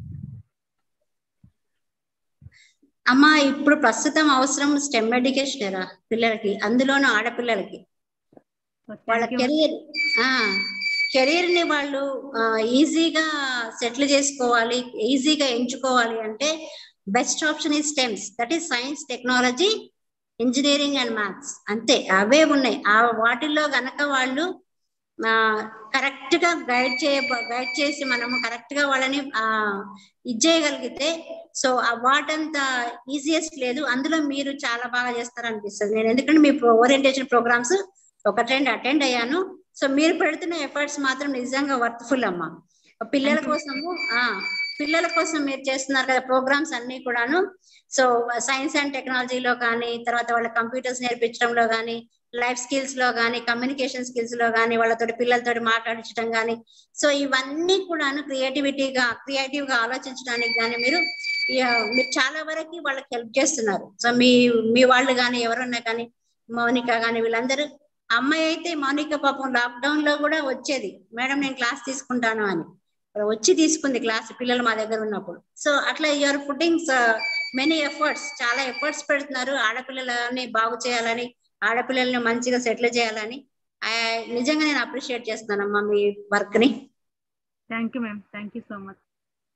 అమ్మా ఇప్పుడు ప్రస్తుతం అవసరం స్టెమ్ ఎడ్యుకేషన్ రా పిల్లలకి అందులోనూ ఆడపిల్లలకి వాళ్ళ Thank you. కెరీర్ ఆ కెరీర్ ని వాళ్ళు ఈజీగా సెటిల్ చేసుకోవాలి ఈజీగా ఎంచుకోవాలి అంటే బెస్ట్ ఆప్షన్ ఈ STEMs that is science technology engineering and maths అంతే అవే ఉన్నాయి ఆ వాటిల్లో గనక వాళ్ళు కరెక్ట్ గా గైడ్ చేయ గైడ్ చేసి మనము కరెక్ట్ గా వాళ్ళని ఆ ఇది చేయగలిగితే సో ఆ వాటంత ఈజియెస్ట్ లేదు అందులో మీరు చాలా బాగా చేస్తారు అనిపిస్తుంది నేను ఎందుకంటే మీ ఓరియంటేషన్ ప్రోగ్రామ్స్ ఒక ట్రెండ్ అటెండ్ అయ్యాను సో మీరు పెడుతున్న ఎఫర్ట్స్ మాత్రం నిజంగా వర్త్ఫుల్ అమ్మా పిల్లల కోసము ఆ పిల్లల కోసం మీరు చేస్తున్నారు కదా ప్రోగ్రామ్స్ అన్ని కూడాను సో సైన్స్ అండ్ టెక్నాలజీలో కానీ తర్వాత వాళ్ళ కంప్యూటర్స్ నేర్పించడంలో కానీ లైఫ్ స్కిల్స్ లో కానీ కమ్యూనికేషన్ స్కిల్స్ లో కానీ వాళ్ళతోటి పిల్లలతోటి మాట్లాడించడం కానీ సో ఇవన్నీ కూడాను క్రియేటివిటీగా క్రియేటివ్ గా ఆలోచించడానికి కానీ మీరు ఇక మీరు చాలా వరకు వాళ్ళకి హెల్ప్ చేస్తున్నారు సో మీ మీ వాళ్ళు కానీ ఎవరున్నా కానీ మౌనిక కానీ వీళ్ళందరూ అమ్మాయి అయితే మౌనిక పాపం లాక్డౌన్ లో కూడా వచ్చేది మేడం నేను క్లాస్ తీసుకుంటాను అని వచ్చి తీసుకుంది క్లాస్ పిల్లలు మా దగ్గర ఉన్నప్పుడు సో అట్లా యూఆర్ పుట్టింగ్ మెనీ ఎఫర్ట్స్ చాలా ఎఫర్ట్స్ పెడుతున్నారు ఆడపిల్లలని బాగు చేయాలని ఆడపిల్లల్ని మంచిగా సెటిల్ చేయాలని ఆ, నిజంగా నేను అప్రిషియేట్ చేస్తున్నానమ్మా మీ వర్క్ ని thank you ma'am thank you so much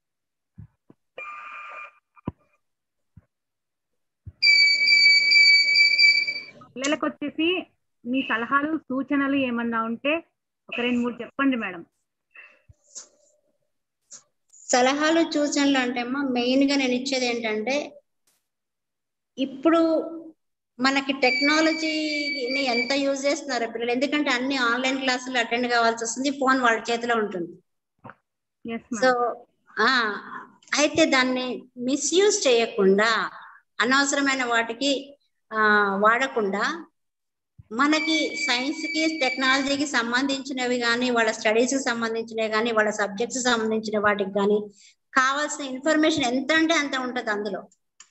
పిల్లలకు వచ్చేసి మీ సలహాలు సూచనలు ఏమన్నా ఉంటే ఒక రెండు మూడు చెప్పండి మేడం సలహాలు సూచనలు అంటే అమ్మా మెయిన్ గా నేను ఇచ్చేది ఏంటంటే ఇప్పుడు మనకి టెక్నాలజీని ఎంత యూజ్ చేస్తున్నారు పిల్లలు ఎందుకంటే అన్ని ఆన్లైన్ క్లాసులు అటెండ్ కావాల్సి వస్తుంది ఫోన్ వాళ్ళ చేతిలో ఉంటుంది ఎస్ సో మ్యామ్ ఆ అయితే దాన్ని మిస్యూజ్ చేయకుండా అనవసరమైన వాటికి ఆ వాడకుండా మనకి సైన్స్ కి టెక్నాలజీకి సంబంధించినవి కానీ వాళ్ళ స్టడీస్ కి సంబంధించినవి కానీ వాళ్ళ సబ్జెక్ట్స్ సంబంధించిన వాటికి కానీ కావాల్సిన ఇన్ఫర్మేషన్ ఎంత అంటే అంత ఉంటది అందులో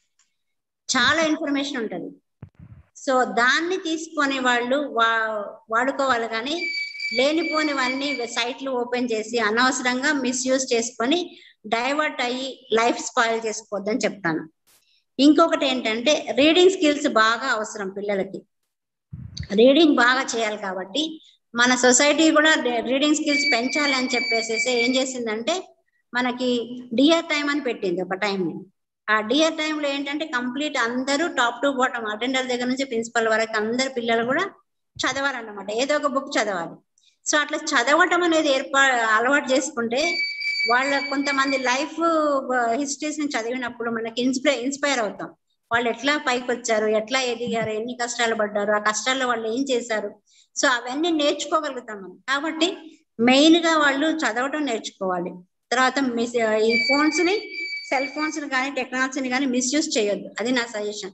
చాలా ఇన్ఫర్మేషన్ ఉంటది సో దాన్ని తీసుకొని వాళ్ళు వా వాడుకోవాలి కానీ లేనిపోనివన్నీ సైట్లు ఓపెన్ చేసి అనవసరంగా మిస్యూజ్ చేసుకొని డైవర్ట్ అయ్యి లైఫ్ స్పాయిల్ చేసుకోవద్దని చెప్తాను ఇంకొకటి ఏంటంటే రీడింగ్ స్కిల్స్ బాగా అవసరం పిల్లలకి రీడింగ్ బాగా చేయాలి కాబట్టి మన సొసైటీ కూడా రీడింగ్ స్కిల్స్ పెంచాలి అని చెప్పేసి ఏం చేసిందంటే మనకి డియర్ టైం అని పెట్టింది ఒక టైంని ఆ డియర్ టైంలో ఏంటంటే కంప్లీట్ అందరూ టాప్ టు బాటం అటెండర్ దగ్గర నుంచి ప్రిన్సిపల్ వరకు అందరు పిల్లలు కూడా చదవాలన్నమాట ఏదో ఒక బుక్ చదవాలి సో అట్లా చదవటం అనేది ఏర్పా అలవాటు చేసుకుంటే వాళ్ళ కొంతమంది లైఫ్ హిస్టరీస్ ని చదివినప్పుడు మనకి ఇన్స్పైర్ ఇన్స్పైర్ అవుతాం వాళ్ళు ఎట్లా పైకి వచ్చారు ఎట్లా ఎదిగారు ఎన్ని కష్టాలు పడ్డారు ఆ కష్టాల్లో వాళ్ళు ఏం చేశారు సో అవన్నీ నేర్చుకోగలుగుతాం మనం కాబట్టి మెయిన్ గా వాళ్ళు చదవటం నేర్చుకోవాలి తర్వాత మిస్ ఈ ఫోన్స్ ని సెల్ ఫోన్స్ ని కానీ టెక్నాలజీని కానీ మిస్యూజ్ చేయొద్దు అది నా suggestion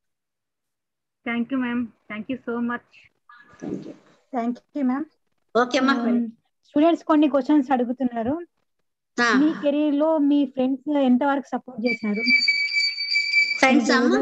thank you ma'am thank you so much thank you thank you ma'am okay అమ్మా స్టూడెంట్స్ కొన్ని క్వశ్చన్స్ అడుగుతున్నారు మీ కెరీర్ లో మీ ఫ్రెండ్స్ ఎంత వరకు సపోర్ట్ చేశారు ఫ్రెండ్స్ అమ్మా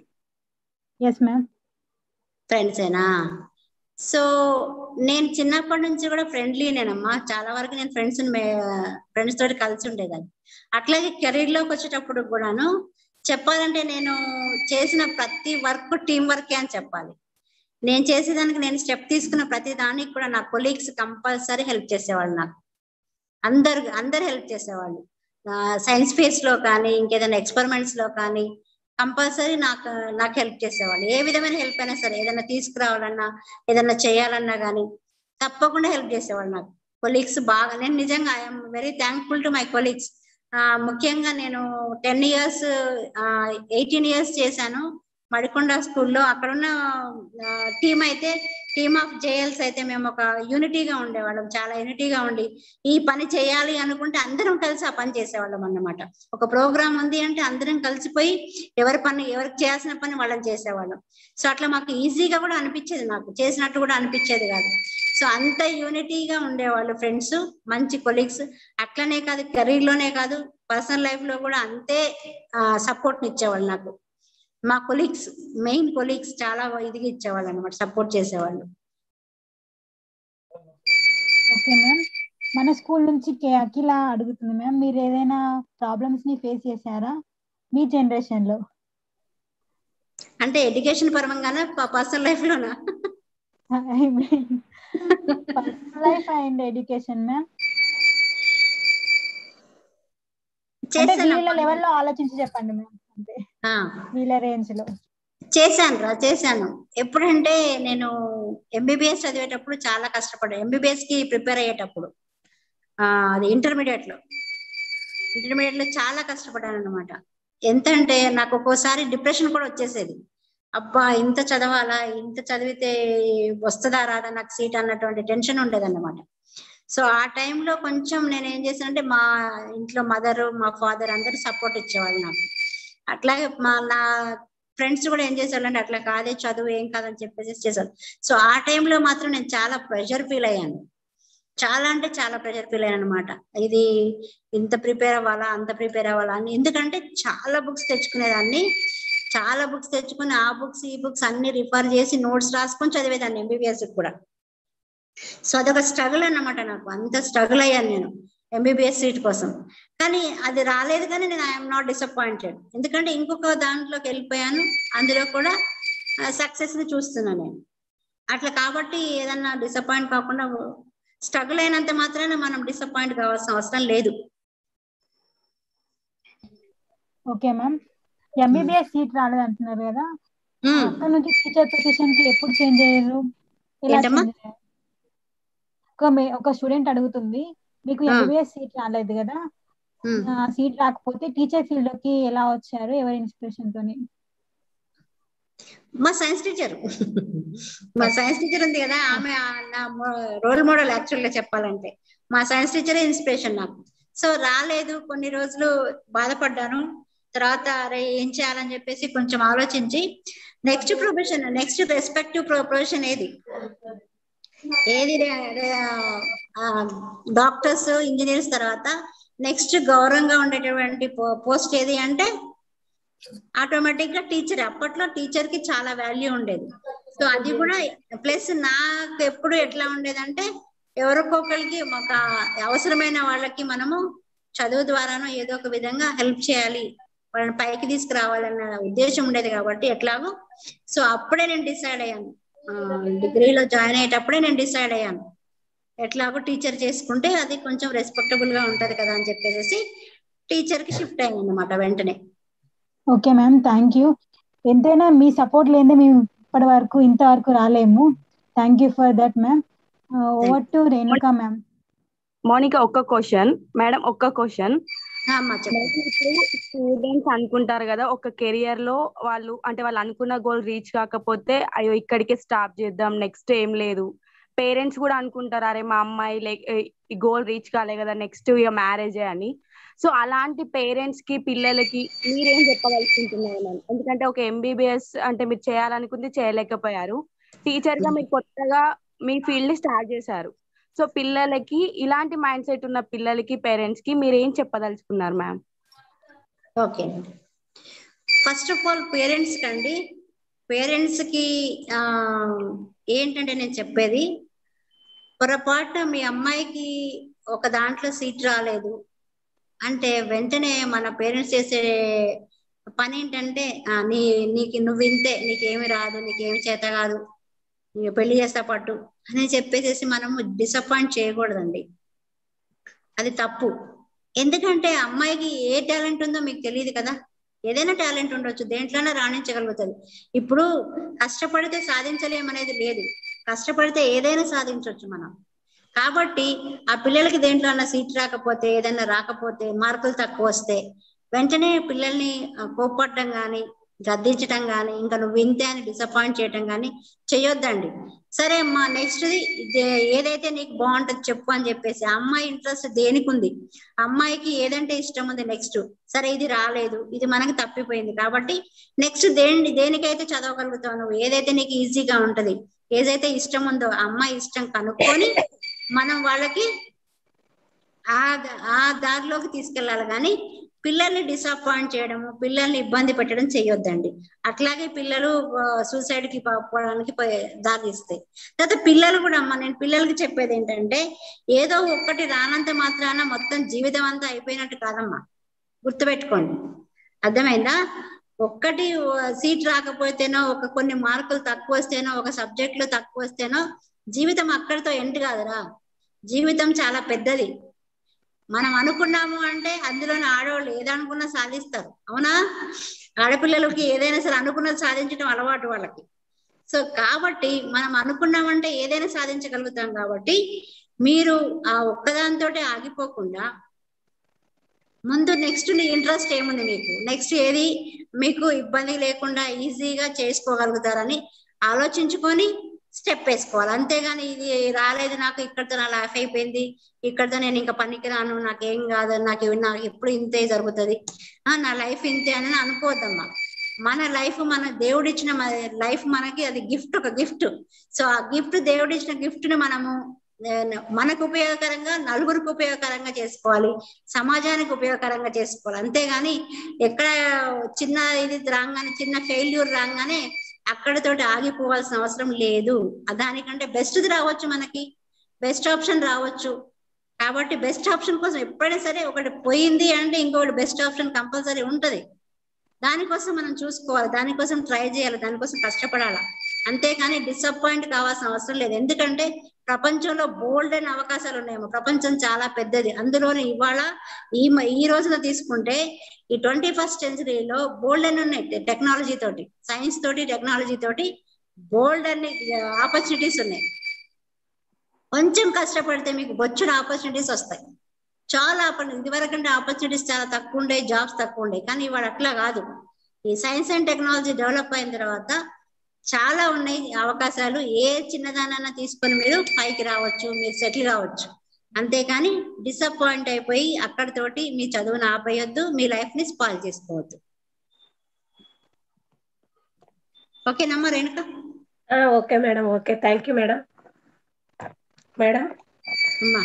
ఎస్ మ్యామ్ ఫ్రెండ్సేనా సో నేను చిన్నప్పటి నుంచి కూడా ఫ్రెండ్లీ నేనమ్మా చాలా వరకు నేను ఫ్రెండ్స్ ఫ్రెండ్స్ తోటి కలిసి ఉండేదాన్ని అట్లాగే కెరీర్ లోకి వచ్చేటప్పుడు కూడాను చెప్పాలంటే నేను చేసిన ప్రతి వర్క్ టీం వర్కే అని చెప్పాలి నేను చేసేదానికి నేను స్టెప్ తీసుకున్న ప్రతి దానికి కూడా నా కొలీగ్స్ కంపల్సరీ హెల్ప్ చేసేవాళ్ళు నాకు అందరు అందరు హెల్ప్ చేసేవాళ్ళు సైన్స్ ఫేర్స్ లో కానీ ఇంకేదైనా ఎక్స్పెరిమెంట్స్ లో కానీ కంపల్సరీ నాకు నాకు హెల్ప్ చేసేవాళ్ళు ఏ విధమైన హెల్ప్ అయినా సరే ఏదైనా తీసుకురావాలన్నా ఏదైనా చేయాలన్నా కానీ తప్పకుండా హెల్ప్ చేసేవాళ్ళు నాకు కొలీగ్స్ బాగా నేను నిజంగా I'm very thankful to my colleagues ముఖ్యంగా నేను టెన్ ఇయర్స్ ఎయిటీన్ ఇయర్స్ చేశాను మడికొండ స్కూల్లో అక్కడున్న టీం అయితే టీమ్ ఆఫ్ జేఎల్స్ అయితే మేము ఒక యూనిటీగా ఉండేవాళ్ళం చాలా యూనిటీగా ఉండి ఈ పని చేయాలి అనుకుంటే అందరం కలిసి ఆ పని చేసేవాళ్ళం అన్నమాట ఒక ప్రోగ్రామ్ ఉంది అంటే అందరం కలిసిపోయి ఎవరి పని ఎవరికి చేయాల్సిన పని వాళ్ళని చేసేవాళ్ళం సో అట్లా మాకు ఈజీగా కూడా అనిపించేది నాకు చేసినట్టు కూడా అనిపించేది కాదు సో అంత యూనిటీగా ఉండేవాళ్ళు ఫ్రెండ్స్ మంచి కొలీగ్స్ అట్లనే కాదు కెరీర్ లోనే కాదు పర్సనల్ లైఫ్ లో కూడా అంతే సపోర్ట్ ఇచ్చేవాళ్ళు నాకు మా కొలీగ్స్ మెయిన్ కొలీగ్స్ చాలా ఇదిగా ఇచ్చేవాళ్ళు అనమాట సపోర్ట్ చేసేవాళ్ళు ఓకే మ్యామ్ మన స్కూల్ నుంచి కే అఖిల అడుగుతుంది మ్యామ్ మీరు ఏదైనా ప్రాబ్లమ్స్ ని ఫేస్ చేశారా మీ జనరేషన్ లో అంటే ఎడ్యుకేషన్ పరంగానే పర్సనల్ లైఫ్ లోనా I mean personal life and education ma'am అంటే చేశాను వీళ్ళ లెవెల్లో ఆలోచించి చెప్పండి మ్యామ్ అంటే ఆ, వీళ్ళ రేంజ్ లో చేశాను రా చేశాను ఎప్పుడంటే నేను ఎంబీబీఎస్ చదివేటప్పుడు చాలా కష్టపడ్డాను ఎంబీబీఎస్ కి ప్రిపేర్ అయ్యేటప్పుడు ఆ, అది ఇంటర్మీడియట్ లో ఇంటర్మీడియట్ లో చాలా కష్టపడ్డాను అనమాట ఎంత అంటే నాకు ఒక్కోసారి డిప్రెషన్ కూడా వచ్చేసేది అబ్బా ఇంత చదవాలా ఇంత చదివితే వస్తుందా రాదా నాకు సీట్ అన్నటువంటి టెన్షన్ ఉండేది అన్నమాట సో ఆ టైంలో కొంచెం నేను ఏం చేశానంటే మా ఇంట్లో మదర్ మా ఫాదర్ అందరూ సపోర్ట్ ఇచ్చేవాళ్ళు నాకు అట్లాగే మా నా ఫ్రెండ్స్ కూడా ఏం చేసేవాళ్ళంటే అట్లా కాదే చదువు ఏం కాదని చెప్పేసి చేశారు సో ఆ టైంలో మాత్రం నేను చాలా ప్రెషర్ ఫీల్ అయ్యాను చాలా అంటే చాలా ప్రెషర్ ఫీల్ అయ్యాను అనమాట ఇది ఇంత ప్రిపేర్ అవ్వాలా అంత ప్రిపేర్ అవ్వాలా అని ఎందుకంటే చాలా బుక్స్ తెచ్చుకునేదాన్ని చాలా బుక్స్ తెచ్చుకుని ఆ బుక్స్ ఈ బుక్స్ అన్ని రిఫర్ చేసి నోట్స్ రాసుకొని చదివేదాన్ని ఎంబీబీఎస్ కూడా సో అదొక స్ట్రగుల్ అన్నమాట నాకు అంత స్ట్రగుల్ అయ్యాను నేను ఎంబీబీఎస్ సీట్ కోసం కానీ అది రాలేదు కానీ నేను ఐఎమ్ నాట్ డిసప్పాయింటెడ్ ఎందుకంటే ఇంకొక దాంట్లోకి వెళ్ళిపోయాను అందులో కూడా సక్సెస్ ని చూస్తున్నాను నేను అట్లా కాబట్టి ఏదన్నా డిసప్పాయింట్ కాకుండా స్ట్రగుల్ అయినంత మాత్రాన మనం డిసప్పాయింట్ కావాల్సిన అవసరం లేదు ఓకే మ్యామ్ ఎంబీబీఎస్ సీట్ రాలేదు అంటున్నారు కదా ఉమ్, అక్కడ నుంచి టీచర్ పొజిషన్ కి ఎప్పుడు చేంజ్ అయ్యారు ఎలా ఏంటమ్మా? change అయ్యారు? ఒక మే- ఒక స్టూడెంట్ అడుగుతుంది మీకు ఆ. ఎంబీబీఎస్ సీట్ రాలేదు కదా ఉమ్. సీట్ రాకపోతే టీచర్ ఫీల్డ్ లోకి ఎలా వచ్చారు ఎవరి ఇన్స్పిరేషన్ తోని మా సైన్స్ టీచర్ మా సైన్స్ టీచర్ ఉంది కదా ఆమె ఆ- నా రోల్ మోడల్ యాక్చువల్ గా చెప్పాలంటే మా సైన్స్ టీచరే ఇన్స్పిరేషన్ నాకు సో రాలేదు కొన్ని రోజులు బాధపడ్డాను తర్వాత అరే ఏం చేయాలని చెప్పేసి కొంచెం ఆలోచించి next profession next respective profession ఏది ఏది డాక్టర్స్ ఇంజనీర్స్ తర్వాత నెక్స్ట్ గౌరవంగా ఉండేటటువంటి పోస్ట్ ఏది అంటే ఆటోమేటిక్ గా టీచర్ అప్పట్లో టీచర్ కి చాలా వాల్యూ ఉండేది సో అది కూడా ప్లస్ నాకు ఎప్పుడు ఎట్లా ఉండేదంటే ఎవరికొకరికి ఒక అవసరమైన వాళ్ళకి మనము చదువు ద్వారానో ఏదో ఒక విధంగా హెల్ప్ చేయాలి వాళ్ళని పైకి తీసుకురావాలన్న ఉద్దేశం ఉండేది కాబట్టి ఎట్లాగో సో అప్పుడే నేను డిసైడ్ అయ్యాను డిగ్రీలో జాయిన్ అయ్యేటప్పుడే నేను డిసైడ్ అయ్యాను ఎట్లాగో టీచర్ చేసుకుంటే అది కొంచెం రెస్పెక్టబుల్ గా ఉంటది కదా అని చెప్పేసి టీచర్ కి షిఫ్ట్ అయ్యాను అనమాట వెంటనే ఓకే మ్యామ్ థ్యాంక్ యూ ఎంతైనా మీ సపోర్ట్ లేదే మేము ఇప్పటి వరకు ఇంతవరకు రాలేము thank you for that ma'am over to Renuka ma'am Monika ఒక్క క్వశ్చన్ మేడం ఒక్క క్వశ్చన్ అమ్మా చెప్పండి స్టూడెంట్స్ అనుకుంటారు కదా ఒక కెరియర్ లో వాళ్ళు అంటే వాళ్ళు అనుకున్న గోల్ రీచ్ కాకపోతే అయ్యో ఇక్కడికే స్టాప్ చేద్దాం నెక్స్ట్ ఏం లేదు పేరెంట్స్ కూడా అనుకుంటారు అరే మా అమ్మాయి లైక్ ఈ గోల్ రీచ్ కాలే కదా నెక్స్ట్ ఇక మ్యారేజే అని సో అలాంటి పేరెంట్స్ కి పిల్లలకి మీరేం చెప్పగలుగుతుంటున్నారు మ్యామ్ ఎందుకంటే ఒక ఎంబీబీఎస్ అంటే మీరు చేయాలనుకుంది చేయలేకపోయారు టీచర్ గా మీరు కొత్తగా మీ ఫీల్డ్ స్టార్ట్ చేశారు సో పిల్లలకి ఇలాంటి మైండ్ సెట్ ఉన్న పిల్లలకి పేరెంట్స్ కి మీరు ఏం చెప్పదలుచుకున్నారు ma'am okay first of all parents కండి పేరెంట్స్ కి ఆ ఏంటంటే నేను చెప్పేది పొరపాటు మీ అమ్మాయికి ఒక దాంట్లో సీట్ రాలేదు అంటే వెంటనే మన పేరెంట్స్ చేసే పని ఏంటంటే ఆ, నీ నీకు నువ్వు ఇంతే నీకేమి రాదు నీకేమి చేత కాదు నీకు పెళ్లి చేస్తా పట్టు అని చెప్పేసేసి మనము డిసప్పాయింట్ చేయకూడదండి అది తప్పు ఎందుకంటే అమ్మాయికి ఏ టాలెంట్ ఉందో మీకు తెలియదు కదా ఏదైనా టాలెంట్ ఉండొచ్చు దేంట్లోనే రాణించగలుగుతుంది ఇప్పుడు కష్టపడితే సాధించలేమనేది లేదు కష్టపడితే ఏదైనా సాధించవచ్చు మనం కాబట్టి ఆ పిల్లలకి దేంట్లో అన్న సీట్ రాకపోతే ఏదైనా రాకపోతే మార్కులు తక్కువ వస్తే వెంటనే పిల్లల్ని ఆ, కోప్పడడం కానీ గద్దించటం కానీ ఇంకా నువ్వు ఇంతే అని డిసప్పాయింట్ చేయటం కానీ చెయ్యొద్దండి సరే అమ్మా నెక్స్ట్ ఏదైతే నీకు బాగుంటుంది చెప్పు అని చెప్పేసి ఆ అమ్మాయి ఇంట్రెస్ట్ దేనికి ఉంది అమ్మాయికి ఏదంటే ఇష్టం ఉంది నెక్స్ట్ సరే ఇది రాలేదు ఇది మనకి తప్పిపోయింది కాబట్టి నెక్స్ట్ దేని దేనికైతే చదవగలుగుతావు నువ్వు ఏదైతే నీకు ఈజీగా ఉంటది ఏదైతే ఇష్టం ఉందో ఆ అమ్మాయి ఇష్టం కనుక్కొని మనం వాళ్ళకి ఆ ద- ఆ దారిలోకి తీసుకెళ్ళాలి కానీ పిల్లల్ని డిసప్పాయింట్ చేయడము పిల్లల్ని ఇబ్బంది పెట్టడం చేయొద్దండి అట్లాగే పిల్లలు సూసైడ్ కి పో- పోవడానికి పోయే- దారి ఇస్తాయి తర్వాత పిల్లలు కూడా అమ్మ నేను పిల్లలకి చెప్పేది ఏంటంటే ఏదో ఒక్కటి రానంత మాత్రాన మొత్తం జీవితం అంతా అయిపోయినట్టు కాదమ్మా గుర్తుపెట్టుకోండి అర్థమైందా ఒక్కటి సీట్ రాకపోతేనో ఒక కొన్ని మార్కులు తక్కువ వస్తేనో ఒక సబ్జెక్ట్ లో తక్కువ వస్తేనో జీవితం అక్కడితో ఎండ్ కాదురా జీవితం చాలా పెద్దది మనం అనుకున్నాము అంటే అందులోని ఆడవాళ్ళు ఏదనుకున్నా సాధిస్తారు అవునా ఆడపిల్లలకి ఏదైనా సరే అనుకున్నది సాధించడం అలవాటు వాళ్ళకి సో కాబట్టి మనం అనుకున్నామంటే ఏదైనా సాధించగలుగుతాం కాబట్టి మీరు ఆ ఒక్కదానితో ఆగిపోకుండా ముందు నెక్స్ట్ నీ ఇంట్రెస్ట్ ఏముంది మీకు నెక్స్ట్ ఏది మీకు ఇబ్బంది లేకుండా ఈజీగా చేసుకోగలుగుతారని ఆలోచించుకొని స్టెప్ వేసుకోవాలి అంతేగాని ఇది రాలేదు నాకు ఇక్కడితో నా లైఫ్ అయిపోయింది ఇక్కడితో నేను ఇంకా పనికిరాను నాకేం కాదు నాకు ఇవి- నాకు ఎప్పుడు ఇంతే జరుగుతుంది ఆ నా లైఫ్ ఇంతే అని అనుకోవద్దమ్మా మన లైఫ్ మన దేవుడిచ్చిన లైఫ్ మనకి అది గిఫ్ట్ ఒక గిఫ్ట్ సో ఆ గిఫ్ట్ దేవుడిచ్చిన గిఫ్ట్ ని మనము ఆ, మనకు ఉపయోగకరంగా నలుగురికి ఉపయోగకరంగా చేసుకోవాలి సమాజానికి ఉపయోగకరంగా చేసుకోవాలి అంతేగాని ఎక్కడ చిన్న ఇది రాగానే చిన్న ఫెయిల్యూర్ రాగానే అక్కడితోటి ఆగిపోవాల్సిన అవసరం లేదు ఆ దానికంటే బెస్ట్ రావచ్చు మనకి బెస్ట్ ఆప్షన్ రావచ్చు కాబట్టి బెస్ట్ ఆప్షన్ కోసం ఎప్పుడైనా సరే ఒకటి పోయింది అంటే ఇంకొకటి బెస్ట్ ఆప్షన్ కంపల్సరీ ఉంటది దానికోసం మనం చూసుకోవాలి దానికోసం ట్రై చేయాలి దానికోసం కష్టపడాలి అంతేగాని డిసప్పాయింట్ కావాల్సిన అవసరం లేదు ఎందుకంటే ప్రపంచంలో బోల్డ్ అయిన అవకాశాలు ఉన్నాయేమో ప్రపంచం చాలా పెద్దది అందులోనే ఇవాళ ఈ మ- ఈ రోజున తీసుకుంటే ఈ ట్వంటీ ఫస్ట్ సెంచరీలో బోల్డ్ అని ఉన్నాయి టెక్నాలజీ తోటి సైన్స్ తోటి టెక్నాలజీ తోటి బోల్డ్ అన్ని ఆపర్చునిటీస్ ఉన్నాయి కొంచెం కష్టపడితే మీకు బొచ్చుడు ఆపర్చునిటీస్ వస్తాయి చాలా ఆపర్చునిటీ ఇదివరకంటే ఆపర్చునిటీస్ చాలా తక్కువ ఉండే జాబ్స్ తక్కువ ఉండే కానీ ఇవాళ అట్లా కాదు ఈ సైన్స్ అండ్ టెక్నాలజీ డెవలప్ అయిన తర్వాత చాలా ఉన్నాయి అవకాశాలు ఏ చిన్నదానన్నా తీసుకొని మీరు పైకి రావచ్చు మీరు సెటిల్ కావచ్చు అంతేకాని డిసప్పాయింట్ అయిపోయి అక్కడితోటి మీ చదువును ఆపేయొద్దు మీ లైఫ్ ని స్పాయిల్ చేసుకోవద్దు ఓకేనమ్మా రేణుక ఆ, okay madam okay thank you madam madam అమ్మా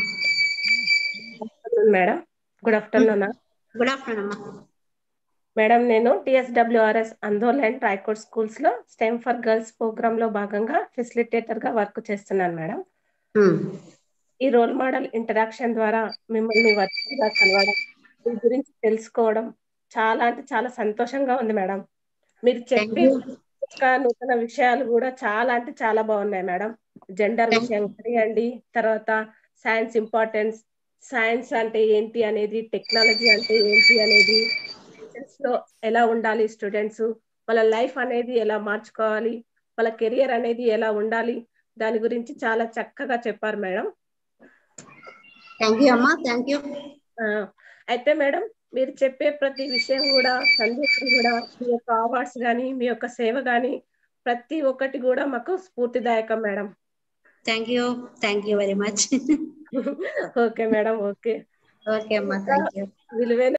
madam good afternoon good afternoon అమ్మా మేడం నేను TSWRS Andol and Raikode schools లో స్టెమ్ ఫర్ గర్ల్స్ ప్రోగ్రామ్ లో భాగంగా ఫెసిలిటేటర్ గా వర్క్ చేస్తున్నాను మేడం ఉమ్. ఈ రోల్ మోడల్ ఇంటరాక్షన్ ద్వారా మిమ్మల్ని వర్చువల్ గా కలవడం మీ గురించి తెలుసుకోవడం చాలా అంటే చాలా సంతోషంగా ఉంది మేడం మీరు చెప్పే ఒక నూతన విషయాలు కూడా చాలా అంటే చాలా బాగున్నాయి మేడం జెండర్ Thank విషయం కానివ్వండి తర్వాత సైన్స్ ఇంపార్టెన్స్ సైన్స్ అంటే ఏంటి అనేది టెక్నాలజీ అంటే ఏంటి అనేది science లో ఎలా ఉండాలి స్టూడెంట్స్ వాళ్ళ లైఫ్ అనేది ఎలా మార్చుకోవాలి వాళ్ళ కెరియర్ అనేది ఎలా ఉండాలి దాని గురించి చాలా చక్కగా చెప్పారు మేడం థ్యాంక్ యూ అమ్మా థ్యాంక్ యూ ఆ, అయితే మేడం మీరు చెప్పే ప్రతి విషయం కూడా సందేశం కూడా మీ యొక్క అవార్డ్స్ కానీ మీ యొక్క సేవ కానీ ప్రతి ఒక్కటి కూడా మాకు స్ఫూర్తిదాయకం madam thank you thank you very much okay madam okay okay అమ్మా థ్యాంక్ యూ విలువైన